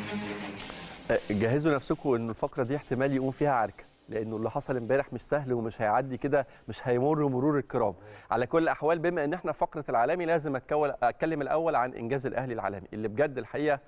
جهزوا نفسكم ان الفقره دي احتمال يقوم فيها عركه لانه اللي حصل امبارح مش سهل ومش هيعدي كده مش هيمر مرور الكرام على كل الاحوال بما ان احنا فقره العالمي لازم أتكول اتكلم الاول عن انجاز الاهلي العالمي اللي بجد الحقيقه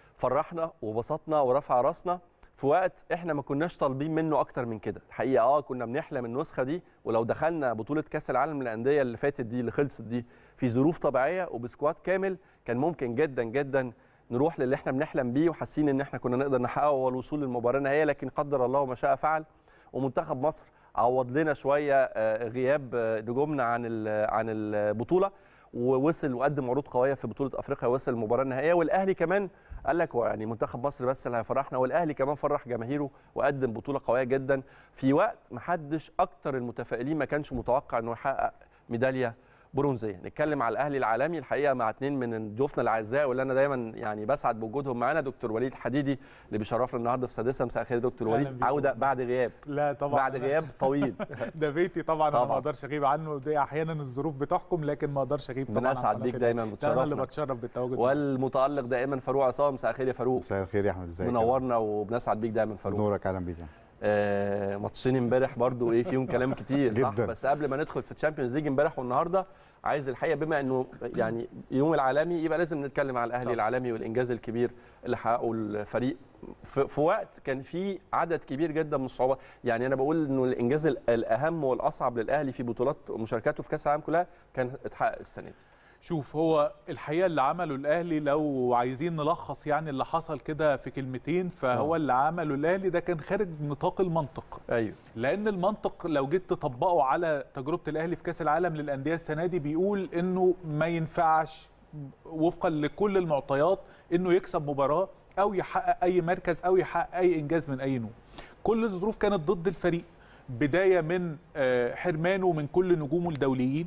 فرحنا وبسطنا ورفع راسنا في وقت احنا ما كناش طالبين منه اكتر من كده الحقيقه اه كنا بنحلم النسخه دي ولو دخلنا بطوله كاس العالم للانديه اللي فاتت دي اللي خلصت دي في ظروف طبيعيه وبسكواد كامل كان ممكن جدا جدا نروح للي احنا بنحلم بيه وحاسين ان احنا كنا نقدر نحققه هو الوصول للمباراه النهائيه لكن قدر الله ما شاء فعل ومنتخب مصر عوض لنا شويه غياب نجومنا عن عن البطوله ووصل وقدم عروض قويه في بطوله افريقيا وصل المباراه النهائيه والاهلي كمان قال لك يعني منتخب مصر بس اللي هيفرحنا والاهلي كمان فرح جماهيره وقدم بطوله قويه جدا في وقت ما حدش اكتر المتفائلين ما كانش متوقع انه يحقق ميداليه برونزيه نتكلم على الاهلي العالمي الحقيقه مع اثنين من ضيوفنا الاعزاء واللي انا دايما يعني بسعد بوجودهم معانا دكتور وليد الحديدي اللي بيشرفنا النهارده في سادسه مساء الخير دكتور وليد عوده بعد غياب لا طبعا بعد غياب طويل ده بيتي طبعا, طبعا. انا ما طبعاً. اقدرش اغيب عنه دي احيانا الظروف بتحكم لكن ما اقدرش اغيب طبعا بنسعد عن بيك قناة دايما الأهلي. ده انا اللي بتشرفنا بتشرف بالتواجد معاك. والمتالق دائما فاروق عصام مساء الخير يا فاروق مساء الخير يا احمد ازيك منورنا وبنسعد بيك دايما فاروق نورك اهلا بيك آه ماتشين امبارح برضو ايه فيهم كلام كتير صح جداً. بس قبل ما ندخل في الشامبيونز ليج امبارح والنهارده عايز الحقيقه بما انه يعني يوم العالمي يبقى لازم نتكلم على الاهلي طبعاً. العالمي والانجاز الكبير اللي حققه الفريق في, في وقت كان في عدد كبير جدا من الصعوبات يعني انا بقول انه الانجاز ال- الاهم والاصعب للاهلي في بطولات مشاركاته في كاس العالم كلها كان اتحقق السنه دي شوف هو الحقيقه اللي عمله الاهلي لو عايزين نلخص يعني اللي حصل كده في كلمتين فهو آه. اللي عمله الاهلي ده كان خارج نطاق المنطق ايوه لان المنطق لو جيت تطبقه على تجربه الاهلي في كاس العالم للانديه السنه دي بيقول انه ما ينفعش وفقا لكل المعطيات انه يكسب مباراه او يحقق اي مركز او يحقق اي انجاز من اي نوع كل الظروف كانت ضد الفريق بدايه من آه، حرمانه من كل نجومه الدوليين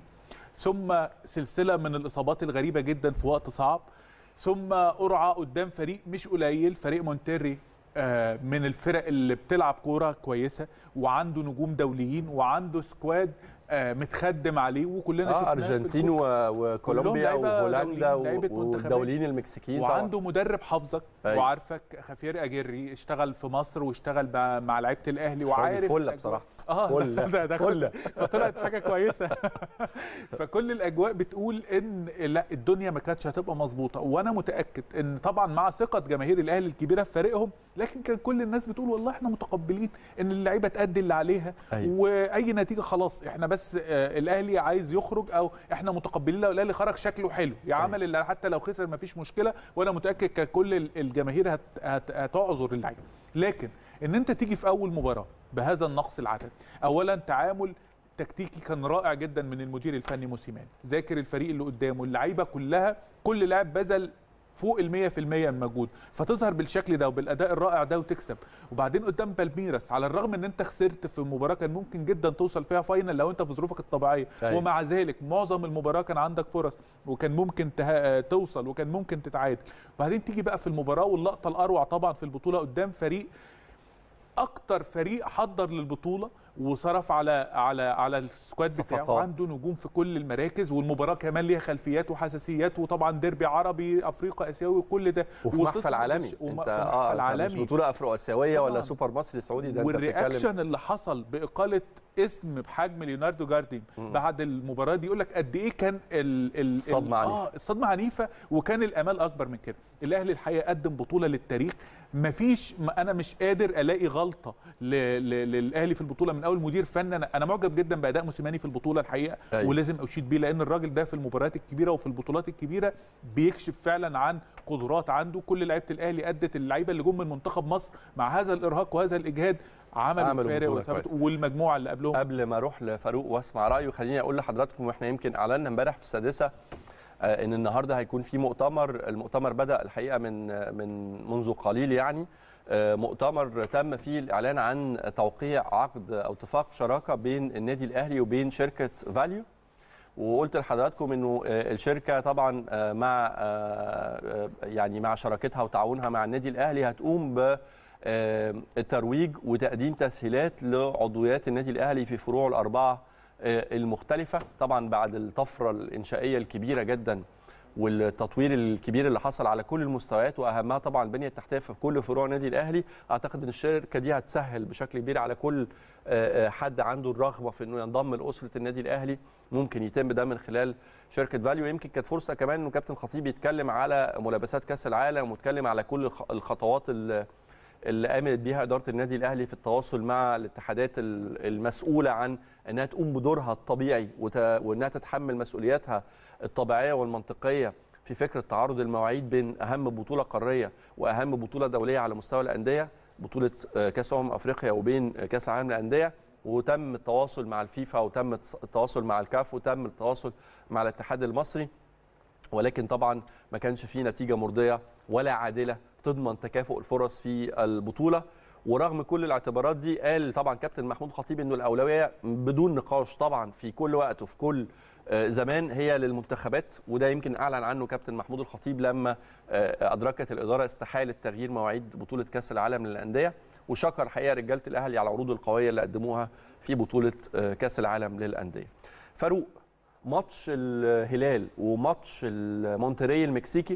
ثم سلسله من الاصابات الغريبه جدا في وقت صعب ثم قرعه قدام فريق مش قليل فريق مونتيري آه، من الفرق اللي بتلعب كوره كويسه وعنده نجوم دوليين وعنده سكواد آه، متخدم عليه وكلنا اه شفناه في ارجنتين الكوبا. و- وكولومبيا لعيبة وهولندا دوليين، لعيبة و- منتخبات. والدوليين المكسيكيين طبعا وعنده مدرب حافظك أيوة. وعارفك خافير اجري اشتغل في مصر واشتغل مع- مع لعيبه الاهلي وعارف فله الأجواء. بصراحه اه فله. ده ده فله. فطلعت حاجه كويسه فكل الاجواء بتقول ان لا الدنيا ما كانتش هتبقى مظبوطه وانا متاكد ان طبعا مع ثقه جماهير الاهلي الكبيره في فريقهم لكن كان كل الناس بتقول والله احنا متقبلين ان اللعيبه تأدي اللي عليها أيوة. واي نتيجه خلاص احنا بس آه، الاهلي عايز يخرج او احنا متقبلين لو الاهلي خرج شكله حلو يعمل اللي حتى لو خسر ما فيش مشكله وانا متاكد كان كل ال- الجماهير هت هت هتعذر اللعيبه لكن ان انت تيجي في اول مباراه بهذا النقص العددي اولا تعامل تكتيكي كان رائع جدا من المدير الفني موسيمان ذاكر الفريق اللي قدامه اللعيبه كلها كل لاعب بذل فوق ال 100% من مجهود فتظهر بالشكل ده وبالاداء الرائع ده وتكسب وبعدين قدام بالميراس على الرغم ان انت خسرت في مباراه كان ممكن جدا توصل فيها فاينل لو انت في ظروفك الطبيعيه أيوة. ومع ذلك معظم المباراه كان عندك فرص وكان ممكن ته... توصل وكان ممكن تتعادل وبعدين تيجي بقى في المباراه واللقطه الاروع طبعا في البطوله قدام فريق اكتر فريق حضر للبطوله وصرف على على على السكواد بتاعه صفقات. وعنده نجوم في كل المراكز والمباراه كمان ليها خلفيات وحساسيات وطبعا ديربي عربي افريقيا اسيوي وكل ده وفي وتصل محفل عالمي بالش- وم- انت في اه محفل أنت مش عالمي بطوله افرو اسيويه ولا طبعاً. سوبر مصري سعودي ده انت بتتكلم والرياكشن اللي حصل باقاله اسم بحجم ليوناردو جاردين مم. بعد المباراه دي يقول لك قد ايه كان ال ال الصدمة ال- عنيفة. اه الصدمه عنيفه وكان الامال اكبر من كده الاهلي الحقيقه قدم بطوله للتاريخ مفيش ما انا مش قادر الاقي غلطه ل- ل- للاهلي في البطوله من اول مدير فني انا انا معجب جدا باداء موسيماني في البطوله الحقيقه أيوة. ولازم اشيد بيه لان الراجل ده في المباريات الكبيره وفي البطولات الكبيره بيكشف فعلا عن قدرات عنده كل لعيبه الاهلي ادت اللعيبه اللي جم من منتخب مصر مع هذا الارهاق وهذا الاجهاد عملوا, عملوا فارق بطولة وثبتوا كويسة. والمجموعه اللي قبلهم قبل ما اروح لفاروق واسمع رايه خليني اقول لحضراتكم واحنا يمكن اعلنا امبارح في السادسه آه، ان النهارده هيكون في مؤتمر المؤتمر بدا الحقيقه من آه، من منذ قليل يعني آه، مؤتمر تم فيه الاعلان عن توقيع عقد او اتفاق شراكه بين النادي الاهلي وبين شركه فاليو وقلت لحضراتكم انه آه، الشركه طبعا آه، مع آه، آه، يعني مع شراكتها وتعاونها مع النادي الاهلي هتقوم ب آه، الترويج وتقديم تسهيلات لعضويات النادي الاهلي في فروعه الاربعه آه، المختلفه طبعا بعد الطفره الانشائيه الكبيره جدا والتطوير الكبير اللي حصل على كل المستويات واهمها طبعا البنيه التحتيه في كل فروع النادي الاهلي اعتقد ان الشركه دي هتسهل بشكل كبير على كل آه، آه، حد عنده الرغبه في انه ينضم لاسره النادي الاهلي ممكن يتم ده من خلال شركه فاليو يمكن كانت فرصه كمان انه كابتن خطيب يتكلم على ملابسات كاس العالم ويتكلم على كل الخ- الخطوات اللي اللي قامت بيها اداره النادي الاهلي في التواصل مع الاتحادات ال- المسؤوله عن انها تقوم بدورها الطبيعي وت- وانها تتحمل مسؤولياتها الطبيعيه والمنطقيه في فكره تعارض المواعيد بين اهم بطوله قاريه واهم بطوله دوليه على مستوى الانديه بطوله آه، كاس امم افريقيا وبين آه، كاس العالم للانديه وتم التواصل مع الفيفا وتم التواصل مع الكاف وتم التواصل مع الاتحاد المصري ولكن طبعا ما كانش فيه نتيجه مرضيه ولا عادله تضمن تكافؤ الفرص في البطوله ورغم كل الاعتبارات دي قال طبعا كابتن محمود خطيب انه الاولويه بدون نقاش طبعا في كل وقت وفي كل آه، زمان هي للمنتخبات وده يمكن اعلن عنه كابتن محمود الخطيب لما آه، ادركت الاداره استحاله تغيير مواعيد بطوله كاس العالم للانديه وشكر حقيقه رجاله الاهلي على العروض القويه اللي قدموها في بطوله آه، كاس العالم للانديه. فاروق ماتش الهلال وماتش المونتري المكسيكي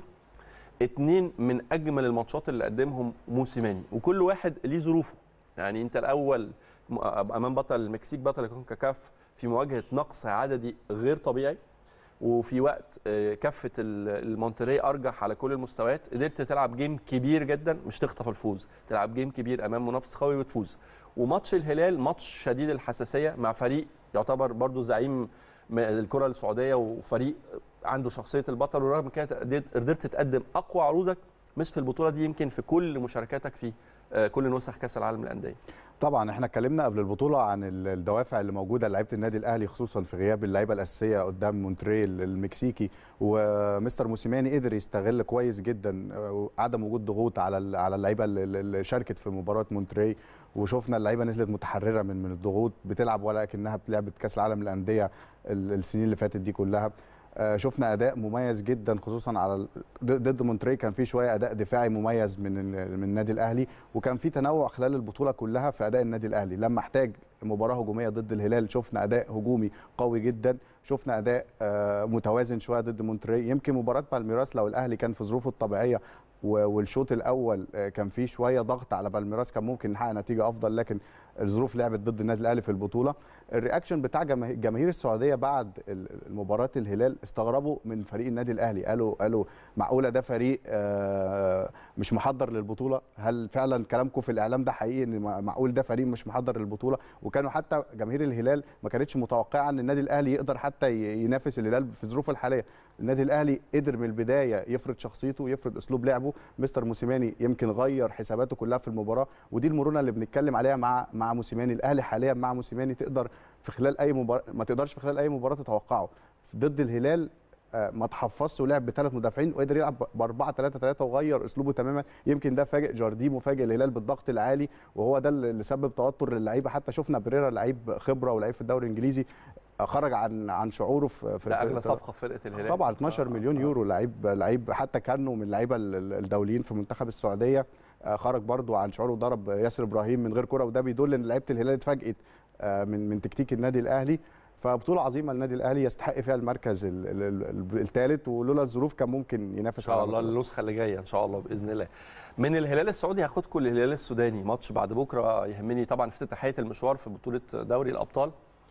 اتنين من اجمل الماتشات اللي قدمهم موسيماني وكل واحد ليه ظروفه يعني انت الاول م- امام بطل المكسيك بطل الكونكاكاف في مواجهه نقص عددي غير طبيعي وفي وقت آه، كفه ال- المونتري ارجح على كل المستويات قدرت تلعب جيم كبير جدا مش تخطف الفوز تلعب جيم كبير امام منافس قوي وتفوز وماتش الهلال ماتش شديد الحساسيه مع فريق يعتبر برضو زعيم م- الكره السعوديه وفريق عنده شخصيه البطل ورغم كده قدرت- قدرت تقدم اقوى عروضك مش في البطوله دي يمكن في كل مشاركاتك في آه، كل نسخ كاس العالم للانديه طبعا احنا اتكلمنا قبل البطوله عن ال- الدوافع اللي موجوده لعيبه النادي الاهلي خصوصا في غياب اللعيبه الاساسيه قدام مونتريال المكسيكي ومستر موسيماني قدر يستغل كويس جدا آه، عدم وجود ضغوط على ال- على اللعيبه اللي- اللي شاركت في مباراه مونتري وشفنا اللعيبه نزلت متحرره من من الضغوط بتلعب ولكنها لعبه كاس العالم للانديه ال- السنين اللي فاتت دي كلها آه، شفنا اداء مميز جدا خصوصا على ال- ضد ضد مونتري كان في شويه اداء دفاعي مميز من ال- من النادي الاهلي وكان في تنوع خلال البطوله كلها في اداء النادي الاهلي لما احتاج مباراه هجوميه ضد الهلال شفنا اداء هجومي قوي جدا شفنا اداء آه، متوازن شويه ضد مونتري يمكن مباراه بالميراس لو الاهلي كان في ظروفه الطبيعيه و- والشوط الاول آه، كان فيه شويه ضغط على بالميراس كان ممكن نحقق نتيجه افضل لكن الظروف لعبت ضد النادي الاهلي في البطوله الرياكشن بتاع جماه- جماهير السعوديه بعد ال- المباراه الهلال استغربوا من فريق النادي الاهلي قالوا قالوا معقوله ده فريق آه، مش محضر للبطوله هل فعلا كلامكم في الاعلام ده حقيقي ان مع- معقول ده فريق مش محضر للبطوله وكانوا حتى جماهير الهلال ما كانتش متوقعه ان النادي الاهلي يقدر حتى ي- ينافس الهلال في ظروفه الحاليه النادي الاهلي قدر من البدايه يفرض شخصيته يفرض اسلوب لعبه مستر موسيماني يمكن غير حساباته كلها في المباراه ودي المرونه اللي بنتكلم عليها مع مع موسيماني الاهلي حاليا مع موسيماني تقدر في خلال اي مباراه ما تقدرش في خلال اي مباراه تتوقعه ضد الهلال آه، ما تحفظش ولعب بثلاث مدافعين وقدر يلعب ب 4 3 3 وغير اسلوبه تماما يمكن ده فاجئ جارديم وفاجئ الهلال بالضغط العالي وهو ده اللي سبب توتر للعيبه حتى شفنا بريرا لعيب خبره ولعيب في الدوري الانجليزي آه، خرج عن عن شعوره في في ده اغلى في- صفقه في فرقه الهلال طبعا 12 آه، مليون آه. يورو لعيب لعيب حتى كانه من اللعيبه ال- ال- الدوليين في منتخب السعوديه آه، خرج برضو عن شعوره وضرب ياسر ابراهيم من غير كره وده بيدل ان لعيبه الهلال اتفاجئت آه، من من تكتيك النادي الاهلي فبطوله عظيمه النادي الاهلي يستحق فيها المركز الثالث ولولا الظروف كان ممكن ان ينافس شاء على الله البطولة. النسخه اللي جايه ان شاء الله باذن الله من الهلال السعودي هاخدكم للهلال السوداني ماتش بعد بكره يهمني طبعا افتتاحيه المشوار في بطوله دوري الابطال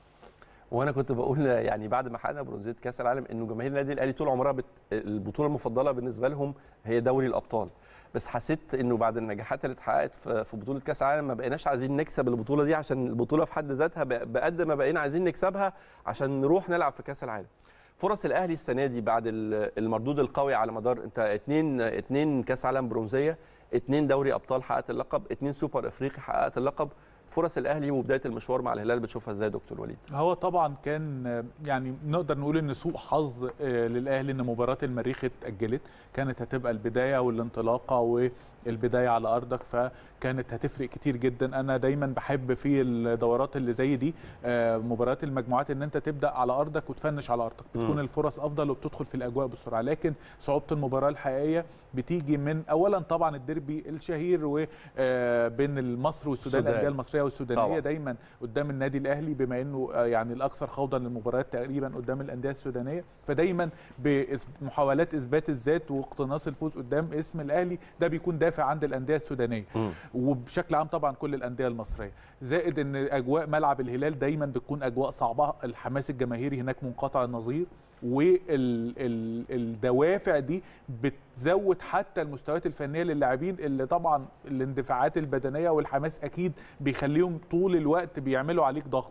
وانا كنت بقول يعني بعد ما حققنا برونزيه كاس العالم انه جماهير النادي الاهلي طول عمرها بت... البطوله المفضله بالنسبه لهم هي دوري الابطال بس حسيت انه بعد النجاحات اللي اتحققت في في بطوله كاس العالم ما بقيناش عايزين نكسب البطوله دي عشان البطوله في حد ذاتها ب- بقد ما بقينا عايزين نكسبها عشان نروح نلعب في كاس العالم فرص الاهلي السنه دي بعد ال- المردود القوي على مدار انت اتنين اتنين كاس عالم برونزيه اتنين دوري ابطال حققت اللقب اتنين سوبر افريقي حققت اللقب فرص الاهلي وبدايه المشوار مع الهلال بتشوفها ازاي يا دكتور وليد هو طبعا كان آه، يعني نقدر نقول ان سوء حظ آه، للاهلي ان مباراه المريخ اتاجلت كانت هتبقى البدايه والانطلاقه البدايه على ارضك فكانت هتفرق كتير جدا انا دايما بحب في الدورات اللي زي دي آه، مباريات المجموعات ان انت تبدا على ارضك وتفنش على ارضك بتكون مم. الفرص افضل وبتدخل في الاجواء بسرعه لكن صعوبه المباراه الحقيقيه بتيجي من اولا طبعا الديربي الشهير وبين مصر والسودان السودان. الانديه المصريه والسودانيه طبعا. دايما قدام النادي الاهلي بما انه آه، يعني الاكثر خوضا للمباريات تقريبا قدام الانديه السودانيه فدايما بمحاولات اثبات الذات واقتناص الفوز قدام اسم الاهلي ده بيكون دافع عند الانديه السودانيه مم. وبشكل عام طبعا كل الانديه المصريه زائد ان اجواء ملعب الهلال دايما بتكون اجواء صعبه الحماس الجماهيري هناك منقطع النظير والدوافع دي بتزود حتى المستويات الفنيه للاعبين اللي طبعا الاندفاعات البدنيه والحماس اكيد بيخليهم طول الوقت بيعملوا عليك ضغط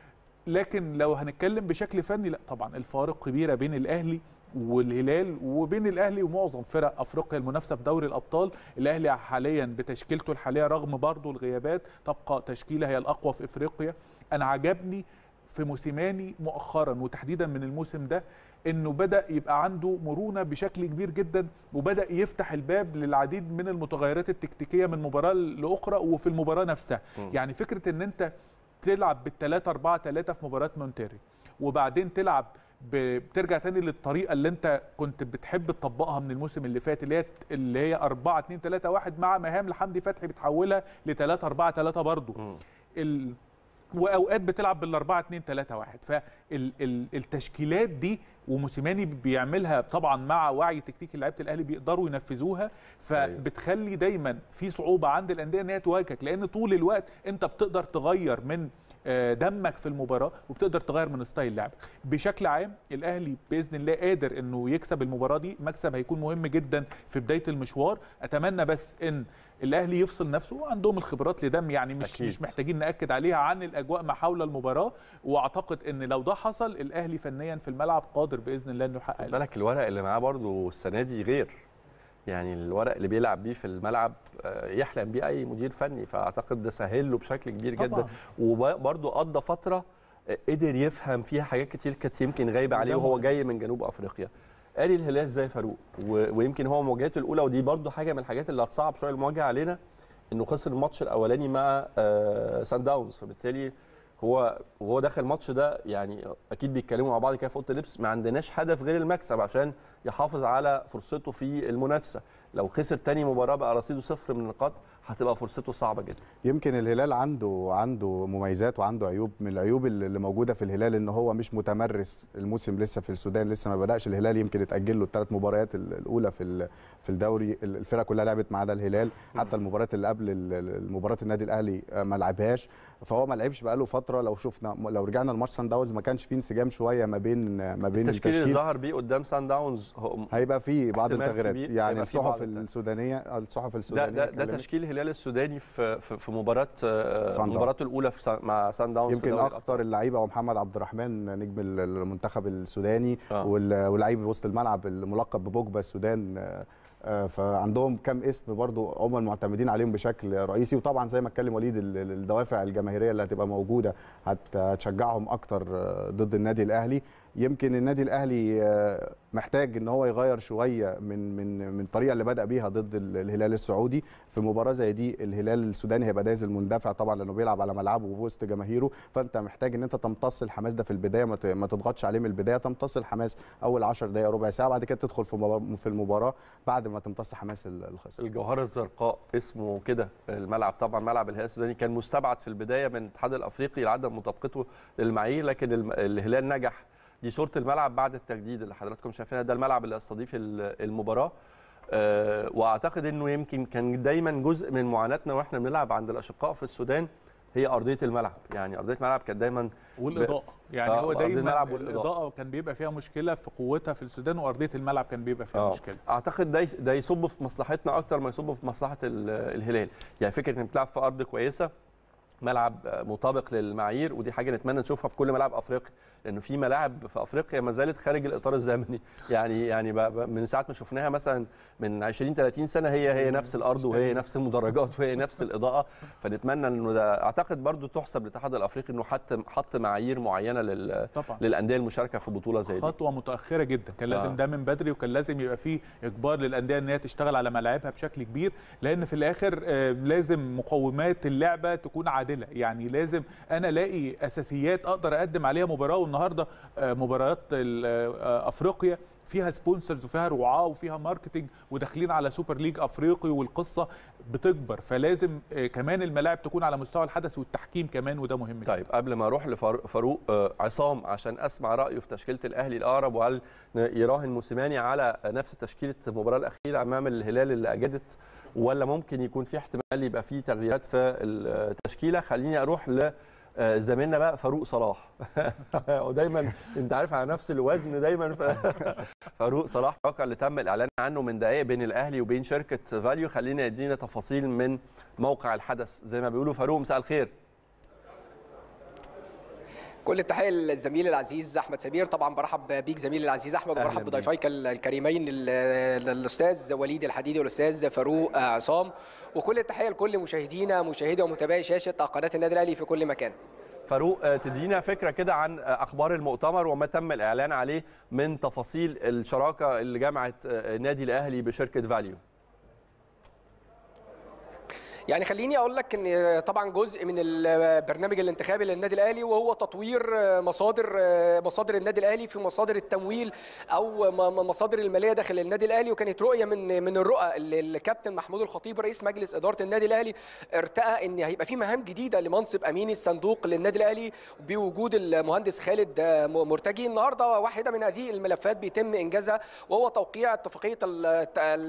لكن لو هنتكلم بشكل فني لا طبعا الفارق كبيره بين الاهلي والهلال وبين الاهلي ومعظم فرق افريقيا المنافسه في دوري الابطال الاهلي حاليا بتشكيلته الحاليه رغم برضه الغيابات تبقى تشكيله هي الاقوى في افريقيا انا عجبني في موسيماني مؤخرا وتحديدا من الموسم ده انه بدا يبقى عنده مرونه بشكل كبير جدا وبدا يفتح الباب للعديد من المتغيرات التكتيكيه من مباراه لاخرى وفي المباراه نفسها مم. يعني فكره ان انت تلعب بالثلاثة أربعة ثلاثة في مباراة مونتيري وبعدين تلعب ب- بترجع تاني للطريقة اللي أنت كنت بتحب تطبقها من الموسم اللي فات اللي هي اللي هي 4 2 3 1 مع مهام لحمدي فتحي بتحولها ل 3 4 3 برضه مم. ال... واوقات بتلعب بال 4 2 3 1 فالتشكيلات دي وموسيماني بيعملها طبعا مع وعي تكتيكي لعيبه الاهلي بيقدروا ينفذوها فبتخلي دايما في صعوبه عند الانديه ان هي تواجهك لان طول الوقت انت بتقدر تغير من آه، دمك في المباراه وبتقدر تغير من ستايل لعبك بشكل عام الاهلي باذن الله قادر انه يكسب المباراه دي مكسب هيكون مهم جدا في بدايه المشوار اتمنى بس ان الاهلي يفصل نفسه عندهم الخبرات لدم يعني مش أكيد. مش محتاجين ناكد عليها عن الاجواء ما حول المباراه واعتقد ان لو ده حصل الاهلي فنيا في الملعب قادر باذن الله انه يحقق خد بالك الورق اللي معاه برضو السنه دي غير يعني الورق اللي بيلعب بيه في الملعب آه، يحلم بيه اي مدير فني فاعتقد ده سهل له بشكل كبير جدا طبعاً. وبرضو قضى فتره آه، قدر يفهم فيها حاجات كتير كانت يمكن غايبه عليه وده وهو مهم. جاي من جنوب افريقيا قال الهلال ازاي فاروق و- ويمكن هو مواجهته الاولى ودي برضو حاجه من الحاجات اللي هتصعب شويه المواجهه علينا انه خسر الماتش الاولاني مع آه، سان داونز فبالتالي هو وهو داخل الماتش ده يعني اكيد بيتكلموا مع بعض كده في اوضه اللبس ما عندناش هدف غير المكسب عشان يحافظ على فرصته في المنافسه لو خسر تاني مباراه بقى رصيده صفر من النقاط هتبقى فرصته صعبه جدا يمكن الهلال عنده عنده مميزات وعنده عيوب من العيوب اللي اللي موجوده في الهلال ان هو مش متمرس الموسم لسه في السودان لسه ما بداش الهلال يمكن اتاجل له الثلاث مباريات ال- الاولى في ال- في الدوري ال- الفرقه كلها لعبت ما عدا الهلال حتى المباريات اللي قبل ال- ال- مباراه النادي الاهلي آه، ما لعبهاش فهو ما لعبش بقاله فتره لو شفنا لو رجعنا لماتش سان داونز ما كانش فيه انسجام شويه ما بين ما بين التشكيل اللي التشكيل ظهر بيه قدام سان داونز هو هيبقى فيه بعض احتمال التغييرات كبير يعني هيبقى فيه بعض الصحف التغييرات. السودانيه الصحف ده السودانيه ده, ده اتكلمت. تشكيل الهلال السوداني في في, في مباراه آه، سان داونز. مباراته الاولى في سان- مع سان داونز في يمكن دوري اكتر الأبطال. اللعيبه هو محمد عبد الرحمن نجم المنتخب السوداني آه. وال- واللعيب وسط الملعب الملقب ببوجبا السودان آه، آه، فعندهم كام اسم برضو هم المعتمدين عليهم بشكل رئيسي وطبعا زي ما اتكلم وليد ال- ال- الدوافع الجماهيريه اللي هتبقى موجوده هت- هتشجعهم اكتر آه، ضد النادي الاهلي يمكن النادي الاهلي آه، محتاج ان هو يغير شويه من من من الطريقه اللي بدا بيها ضد ال- الهلال السعودي في مباراه زي دي الهلال السوداني هيبقى نازل مندفع طبعا لانه بيلعب على ملعبه وفي وسط جماهيره فانت محتاج ان انت تمتص الحماس ده في البدايه ما ت- ما تضغطش عليه من البدايه تمتص الحماس اول 10 دقائق ربع ساعه بعد كده تدخل في مبار- في المباراه بعد ما تمتص حماس ال- الخصم الجوهره الزرقاء اسمه كده الملعب طبعا ملعب الهلال السوداني كان مستبعد في البدايه من الاتحاد الافريقي لعدم مطابقته للمعايير لكن الم- الهلال نجح دي صوره الملعب بعد التجديد اللي حضراتكم شايفينها ده الملعب اللي استضيف ال- المباراه آه، واعتقد انه يمكن كان دايما جزء من معاناتنا واحنا بنلعب عند الاشقاء في السودان هي ارضيه الملعب يعني ارضيه الملعب كانت دايما والاضاءه يعني آه، هو وأرض دايما الملعب والإضاءة. الاضاءه كان بيبقى فيها مشكله في قوتها في السودان وارضيه الملعب كان بيبقى فيها آه. مشكله اعتقد ده يس- ده يصب في مصلحتنا اكتر ما يصب في مصلحه ال- الهلال يعني فكره انك بتلعب في ارض كويسه ملعب مطابق للمعايير ودي حاجه نتمنى نشوفها في كل ملاعب افريقيا لانه في ملاعب في افريقيا ما زالت خارج الاطار الزمني يعني يعني ب- ب- من ساعه ما شفناها مثلا من 20 30 سنه هي هي نفس الارض وهي نفس المدرجات وهي نفس الاضاءه فنتمنى انه ده اعتقد برضو تحسب للاتحاد الافريقي انه حط حط معايير معينه لل طبعا للانديه المشاركه في بطوله زي دي خطوه متاخره جدا كان لازم آه. ده من بدري وكان لازم يبقى فيه اجبار للانديه ان هي تشتغل على ملاعبها بشكل كبير لان في الاخر آه، لازم مقومات اللعبه تكون عادله يعني لازم انا الاقي اساسيات اقدر اقدم عليها مباراه والنهارده آه، مباريات ال- آه، افريقيا فيها سبونسرز وفيها رعاه وفيها ماركتنج وداخلين على سوبر ليج افريقي والقصه بتكبر فلازم آه، كمان الملاعب تكون على مستوى الحدث والتحكيم كمان وده مهم جدا طيب قبل ما اروح لفاروق آه، عصام عشان اسمع رايه في تشكيله الاهلي الاقرب وهل يراهن موسيماني على نفس تشكيله المباراه الاخيره امام الهلال اللي اجدت ولا ممكن يكون في احتمال يبقى في تغييرات في التشكيله خليني اروح ل آه، زميلنا بقى فاروق صلاح ودايما انت عارف على نفس الوزن دايما ف- فاروق صلاح الواقع اللي تم الاعلان عنه من دقائق بين الاهلي وبين شركه فاليو خلينا يدينا تفاصيل من موقع الحدث زي ما بيقولوا فاروق مساء الخير كل التحيه للزميل العزيز احمد سمير طبعا برحب بيك زميلي العزيز احمد أهلاً وبرحب بيك. بضيفيك الكريمين ال- الاستاذ وليد الحديدي والاستاذ فاروق عصام وكل التحيه لكل مشاهدينا مشاهدي ومتابعي شاشه قناه النادي الاهلي في كل مكان فاروق آه، تدينا فكره كده عن آه، اخبار المؤتمر وما تم الاعلان عليه من تفاصيل الشراكه اللي جمعت آه، النادي الاهلي بشركه فاليو يعني خليني اقول لك ان طبعا جزء من البرنامج الانتخابي للنادي الاهلي وهو تطوير مصادر مصادر النادي الاهلي في مصادر التمويل او م- م- مصادر الماليه داخل النادي الاهلي وكانت رؤيه من من الرؤى اللي الكابتن محمود الخطيب رئيس مجلس اداره النادي الاهلي ارتأى ان هيبقى في مهام جديده لمنصب امين الصندوق للنادي الاهلي بوجود المهندس خالد مرتجي النهارده واحده من هذه الملفات بيتم انجازها وهو توقيع اتفاقيه ال-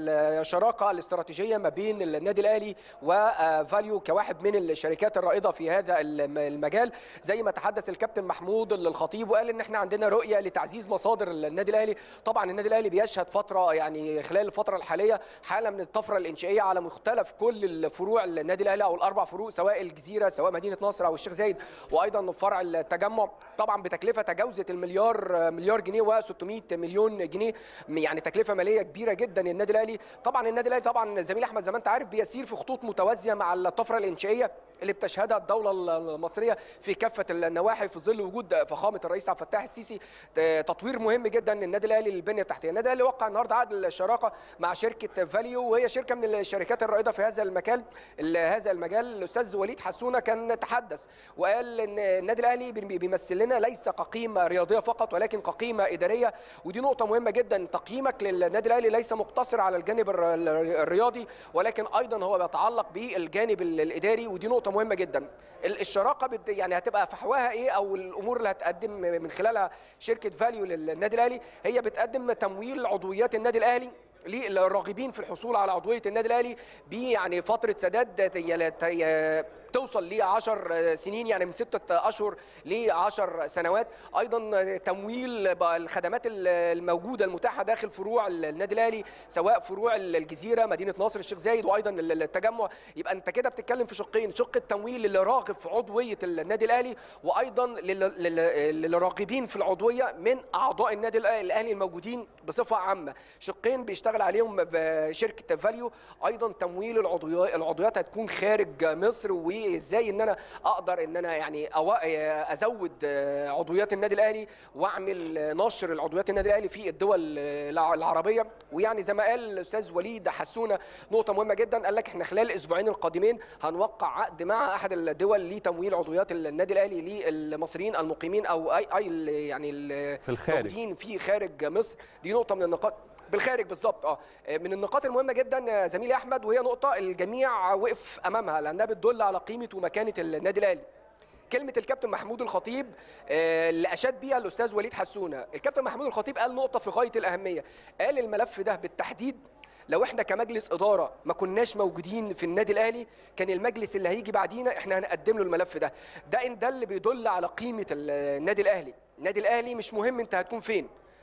الشراكه الاستراتيجيه ما بين النادي الاهلي وفاليو كواحد من الشركات الرائده في هذا الم- المجال زي ما تحدث الكابتن محمود الخطيب وقال ان احنا عندنا رؤيه لتعزيز مصادر النادي الاهلي طبعا النادي الاهلي بيشهد فتره يعني خلال الفتره الحاليه حاله من الطفره الانشائيه على مختلف كل الفروع النادي الاهلي او الاربع فروع سواء الجزيره سواء مدينه نصر او الشيخ زايد وايضا فرع التجمع طبعا بتكلفه تجاوزت المليار مليار جنيه و600 مليون جنيه يعني تكلفه ماليه كبيره جدا النادي الاهلي طبعا النادي الاهلي طبعا زميلي احمد زي ما انت عارف بيسير في خطوط متوازيه مع الطفره الانشائيه اللي بتشهدها الدوله المصريه في كافه النواحي في ظل وجود فخامه الرئيس عبد الفتاح السيسي تطوير مهم جدا النادي الاهلي للبنيه التحتيه النادي الاهلي وقع النهارده عقد الشراكه مع شركه فاليو وهي شركه من الشركات الرائده في هذا المجال هذا المجال الاستاذ وليد حسونه كان تحدث وقال ان النادي الاهلي بي- بيمثل لنا ليس كقيمه رياضيه فقط ولكن كقيمه اداريه ودي نقطه مهمه جدا تقييمك للنادي الاهلي ليس مقتصر على الجانب الر- الرياضي ولكن ايضا هو بيتعلق بالجانب ال- الاداري ودي نقطه مهمه جدا ال- الشراكه بت- يعني هتبقى فحواها ايه او الامور اللي هتقدم من خلالها شركه فاليو للنادي الاهلي هي بتقدم تمويل عضويات النادي الاهلي للراغبين في الحصول على عضويه النادي الاهلي ب يعني فتره سداد ت- ت- توصل ل 10 سنين يعني من 6 اشهر ل 10 سنوات ايضا تمويل بقى الخدمات الموجوده المتاحه داخل فروع النادي الاهلي سواء فروع الجزيره مدينه نصر الشيخ زايد وايضا التجمع يبقى انت كده بتتكلم في شقين شق التمويل اللي راغب في عضويه النادي الاهلي وايضا لل- لل- للراغبين في العضويه من اعضاء النادي الاهلي الموجودين بصفه عامه شقين بيشتغل عليهم شركه فاليو ايضا تمويل العضويات العضويات هتكون خارج مصر وازاي ان انا اقدر ان انا يعني أو- ازود عضويات النادي الاهلي واعمل نشر العضويات النادي الاهلي في الدول العربيه ويعني زي ما قال الاستاذ وليد حسونه نقطه مهمه جدا قال لك احنا خلال الاسبوعين القادمين هنوقع عقد مع احد الدول لتمويل عضويات النادي الاهلي للمصريين المقيمين او اي اي ال- يعني ال- في الخارج. موجودين في خارج مصر دي نقطه من النقاط بالخارج بالظبط اه من النقاط المهمه جدا زميلي احمد وهي نقطه الجميع وقف امامها لانها بتدل على قيمه ومكانه النادي الاهلي كلمه الكابتن محمود الخطيب آه، اللي اشاد بيها الاستاذ وليد حسونه الكابتن محمود الخطيب قال نقطه في غايه الاهميه قال الملف ده بالتحديد لو احنا كمجلس اداره ما كناش موجودين في النادي الاهلي كان المجلس اللي هيجي بعدينا احنا هنقدم له الملف ده ده ان ده اللي بيدل على قيمه النادي الاهلي النادي الاهلي مش مهم انت هتكون فين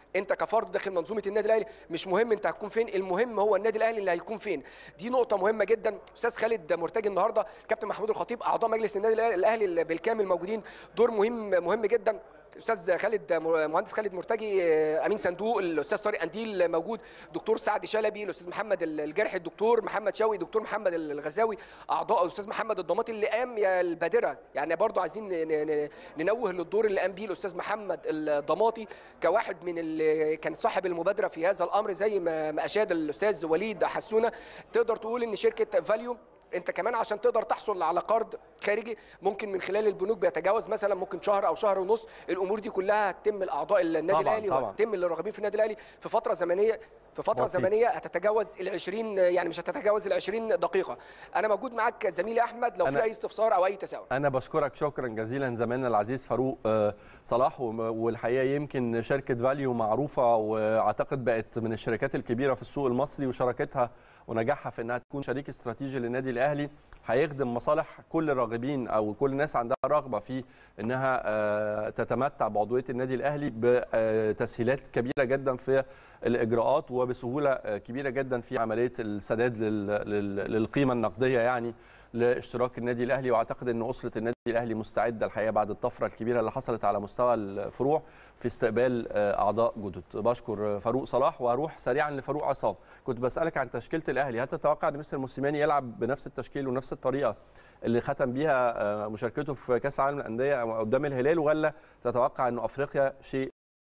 انت كفرد داخل منظومه النادي الاهلي مش مهم انت هتكون فين المهم هو النادي الاهلي اللي هيكون فين دي نقطه مهمه جدا استاذ خالد مرتجي النهارده كابتن محمود الخطيب اعضاء مجلس النادي الاهلي بالكامل موجودين دور مهم مهم جدا استاذ خالد مهندس خالد مرتجي امين صندوق الاستاذ طارق قنديل موجود دكتور سعد شلبي الاستاذ محمد الجرح الدكتور محمد شوقي دكتور محمد الغزاوي اعضاء الاستاذ محمد الضماطي اللي قام يا البادره يعني برضو عايزين ننوه للدور اللي قام بيه الاستاذ محمد الضماطي كواحد من اللي كان صاحب المبادره في هذا الامر زي ما اشاد الاستاذ وليد حسونه تقدر تقول ان شركه فاليو انت كمان عشان تقدر تحصل على قرض خارجي ممكن من خلال البنوك بيتجاوز مثلا ممكن شهر او شهر ونص الامور دي كلها هتتم لاعضاء النادي الاهلي وهتتم للراغبين في النادي الاهلي في فتره زمنيه في فتره بسيط. زمنيه هتتجاوز ال 20 يعني مش هتتجاوز ال 20 دقيقه انا موجود معاك زميلي احمد لو في اي استفسار او اي تساؤل انا بشكرك شكرا جزيلا زميلنا العزيز فاروق صلاح والحقيقه يمكن شركه فاليو معروفه واعتقد بقت من الشركات الكبيره في السوق المصري وشراكتها ونجاحها في انها تكون شريك استراتيجي للنادي الاهلي هيخدم مصالح كل الراغبين او كل الناس عندها رغبه في انها تتمتع بعضويه النادي الاهلي بتسهيلات كبيره جدا في الاجراءات وبسهوله كبيره جدا في عمليه السداد للقيمه النقديه يعني لاشتراك النادي الاهلي واعتقد ان اسره النادي الاهلي مستعده الحقيقه بعد الطفره الكبيره اللي حصلت على مستوى الفروع في استقبال اعضاء جدد بشكر فاروق صلاح واروح سريعا لفاروق عصام كنت بسالك عن تشكيله الاهلي هل تتوقع ان مستر موسيماني يلعب بنفس التشكيل ونفس الطريقه اللي ختم بيها مشاركته في كاس العالم للانديه قدام الهلال ولا تتوقع انه افريقيا شيء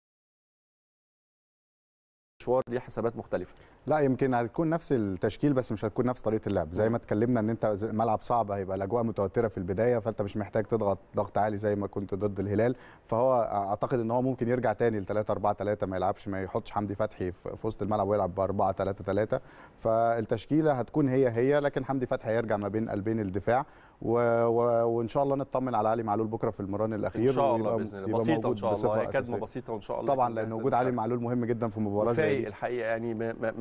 مشوار ليه حسابات مختلفه لا يمكن هتكون نفس التشكيل بس مش هتكون نفس طريقه اللعب زي ما اتكلمنا ان انت ملعب صعب هيبقى الاجواء متوتره في البدايه فانت مش محتاج تضغط ضغط عالي زي ما كنت ضد الهلال فهو اعتقد ان هو ممكن يرجع تاني ل 3 4 3 ما يلعبش ما يحطش حمدي فتحي في وسط الملعب ويلعب ب 4 3 3 فالتشكيله هتكون هي هي لكن حمدي فتحي هيرجع ما بين قلبين الدفاع و... و... وان شاء الله نطمن على علي معلول بكره في المران الاخير ان شاء الله باذن الله بسيطه ان شاء الله كدمه بسيطه وان شاء الله طبعا لان وجود علي معلول مهم جدا في مباراه زي دي الحقيقه يعني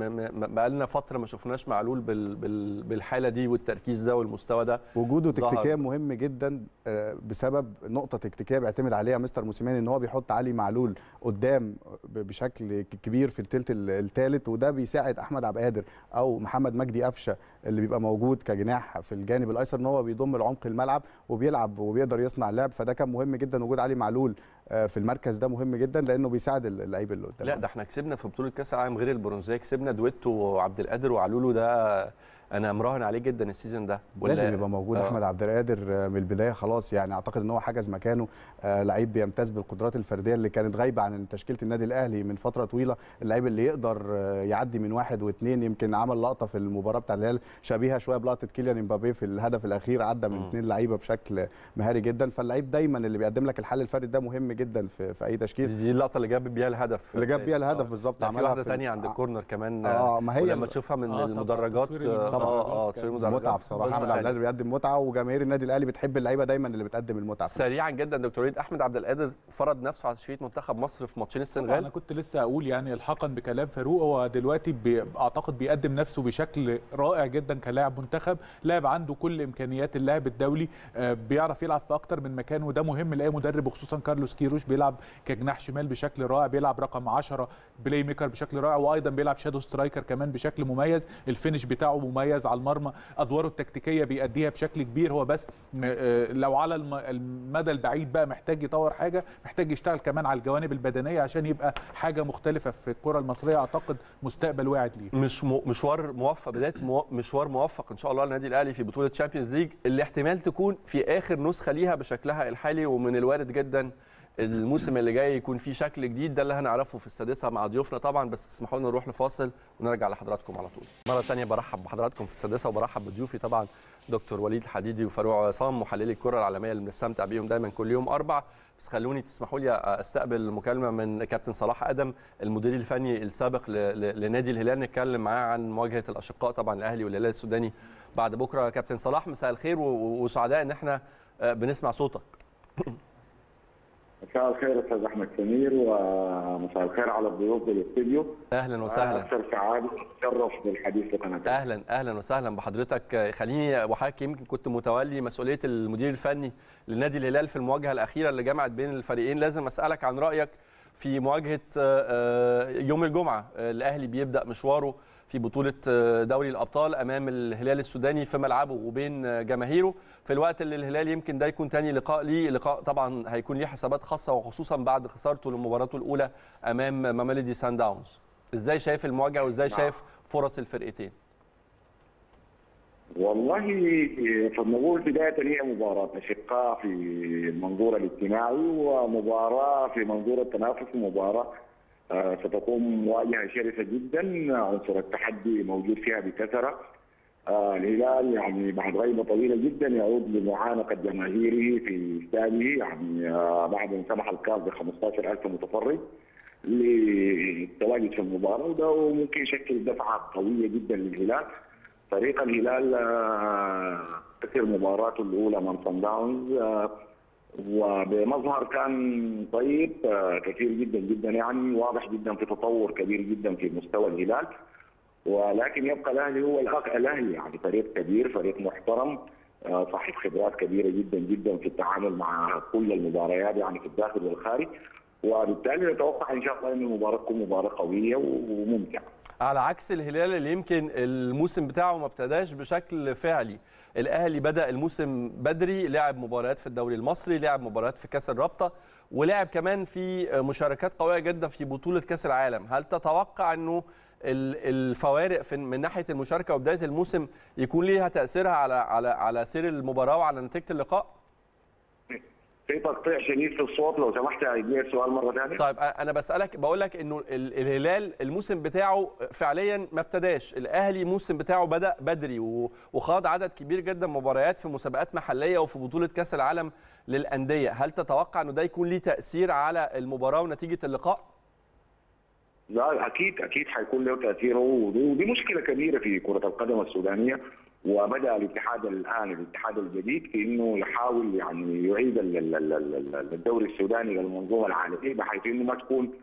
بقى لنا فتره ما شفناش معلول بال... بال... بالحاله دي والتركيز ده والمستوى ده وجوده تكتيكيا مهم جدا بسبب نقطه تكتيكيه بيعتمد عليها مستر موسيماني ان هو بيحط علي معلول قدام بشكل كبير في الثلث الثالث وده بيساعد احمد عبد القادر او محمد مجدي قفشه اللي بيبقى موجود كجناح في الجانب الايسر ان هو بيضم لعمق الملعب وبيلعب وبيقدر يصنع لعب فده كان مهم جدا وجود علي معلول في المركز ده مهم جدا لانه بيساعد اللعيب اللي قدام لا ده احنا كسبنا في بطوله كاس العالم غير البرونزيه كسبنا دويتو وعبد القادر وعلولو ده انا مراهن عليه جدا السيزون ده لازم يبقى موجود آه. احمد عبد القادر من البدايه خلاص يعني اعتقد ان هو حجز مكانه آه لعيب بيمتاز بالقدرات الفرديه اللي كانت غايبه عن تشكيله النادي الاهلي من فتره طويله اللعيب اللي يقدر آه يعدي من واحد واثنين يمكن عمل لقطه في المباراه بتاع الهلال شبيهه شويه بلقطه كيليان امبابي في الهدف الاخير عدى من اثنين لعيبه بشكل مهاري جدا فاللعيب دايما اللي بيقدم لك الحل الفردي ده مهم جدا في, في اي تشكيل دي اللقطه اللي جاب بيها الهدف اللي جاب بيها الهدف بالظبط عملها واحده ثانيه عند الكورنر كمان اه ما هي لما تشوفها من آه المدرجات اه اه متعه بصراحه احمد عبد القادر بيقدم متعه وجماهير النادي الاهلي بتحب اللعيبه دايما اللي بتقدم المتعه سريعا جدا دكتور وليد احمد عبد القادر فرض نفسه على تشكيله منتخب مصر في ماتشين السنغال انا كنت لسه اقول يعني الحاقا بكلام فاروق هو دلوقتي بي اعتقد بيقدم نفسه بشكل رائع جدا كلاعب منتخب لاعب عنده كل امكانيات اللاعب الدولي آه بيعرف يلعب في اكتر من مكان وده مهم لاي مدرب وخصوصا كارلوس كيروش بيلعب كجناح شمال بشكل رائع بيلعب رقم 10 بلاي ميكر بشكل رائع وايضا بيلعب شادو سترايكر كمان بشكل مميز الفينش بتاعه مميز على المرمى ادواره التكتيكيه بيأديها بشكل كبير هو بس لو على المدى البعيد بقى محتاج يطور حاجه محتاج يشتغل كمان على الجوانب البدنيه عشان يبقى حاجه مختلفه في الكره المصريه اعتقد مستقبل واعد ليه مش مشوار موفق بدايه مشوار موفق ان شاء الله للنادي الاهلي في بطوله تشامبيونز ليج اللي احتمال تكون في اخر نسخه ليها بشكلها الحالي ومن الوارد جدا الموسم اللي جاي يكون فيه شكل جديد ده اللي هنعرفه في السادسه مع ضيوفنا طبعا بس تسمحوا لنا نروح لفاصل ونرجع لحضراتكم على طول. مره ثانيه برحب بحضراتكم في السادسه وبرحب بضيوفي طبعا دكتور وليد الحديدي وفاروق عصام محللي الكره العالميه اللي بنستمتع بيهم دايما كل يوم اربع بس خلوني تسمحوا لي استقبل مكالمه من كابتن صلاح ادم المدير الفني السابق لنادي الهلال نتكلم معاه عن مواجهه الاشقاء طبعا الاهلي والهلال السوداني بعد بكره كابتن صلاح مساء الخير وسعداء ان احنا بنسمع صوتك. مساء الخير استاذ احمد سمير ومساء الخير على الضيوف بالاستديو اهلا وسهلا اكثر سعاده واتشرف بالحديث لقناتك اهلا اهلا وسهلا بحضرتك خليني وحضرتك يمكن كنت متولي مسؤوليه المدير الفني لنادي الهلال في المواجهه الاخيره اللي جمعت بين الفريقين لازم اسالك عن رايك في مواجهه آه، آه، يوم الجمعه آه، الاهلي بيبدا مشواره في بطوله آه، دوري الابطال امام الهلال السوداني في ملعبه وبين آه، جماهيره في الوقت اللي الهلال يمكن ده يكون تاني لقاء ليه لقاء طبعا هيكون ليه حسابات خاصه وخصوصا بعد خسارته لمباراته الاولى امام ماميلودي سان داونز ازاي شايف المواجهه وازاي نعم. شايف فرص الفرقتين والله فنقول بداية هي مباراة أشقاء في المنظور الاجتماعي ومباراة في منظور التنافس ومباراة آه، ستكون مواجهة شرسة جدا عنصر التحدي موجود فيها بكثرة آه، الهلال يعني بعد غيبة طويلة جدا يعود لمعانقة جماهيره في استاده يعني آه، بعد ان سمح الكاف ب 15000 متفرج للتواجد في المباراة وده ممكن يشكل دفعة قوية جدا للهلال فريق الهلال آه، خسر مباراته الاولى من صن داونز آه، وبمظهر كان طيب آه، كثير جدا جدا يعني واضح جدا في تطور كبير جدا في مستوى الهلال ولكن يبقى الاهلي هو الأخ الاهلي يعني فريق كبير فريق محترم آه، صاحب خبرات كبيره جدا جدا في التعامل مع كل المباريات يعني في الداخل والخارج وبالتالي نتوقع ان شاء الله ان المباراه تكون مباراه قويه وممتعه. على عكس الهلال اللي يمكن الموسم بتاعه ما ابتداش بشكل فعلي الاهلي بدا الموسم بدري لعب مباريات في الدوري المصري لعب مباريات في كاس الرابطه ولعب كمان في مشاركات قويه جدا في بطوله كاس العالم هل تتوقع انه ال- الفوارق في من ناحيه المشاركه وبدايه الموسم يكون ليها تاثيرها على على على سير المباراه وعلى نتيجه اللقاء في تقطيع شديد في الصوت لو سمحت اديني السؤال مره ثانيه. طيب انا بسالك بقول لك انه ال- الهلال الموسم بتاعه فعليا ما ابتداش الاهلي الموسم بتاعه بدا بدري و- وخاض عدد كبير جدا مباريات في مسابقات محليه وفي بطوله كاس العالم للانديه هل تتوقع انه ده يكون ليه تاثير على المباراه ونتيجه اللقاء لا اكيد اكيد حيكون له تاثير ودي ودي مشكله كبيره في كره القدم السودانيه وبدا الاتحاد الان الاتحاد الجديد في انه يحاول يعني يعيد ال- ال- ال- ال- ال- الدوري السوداني للمنظومه العالميه بحيث انه ما تكون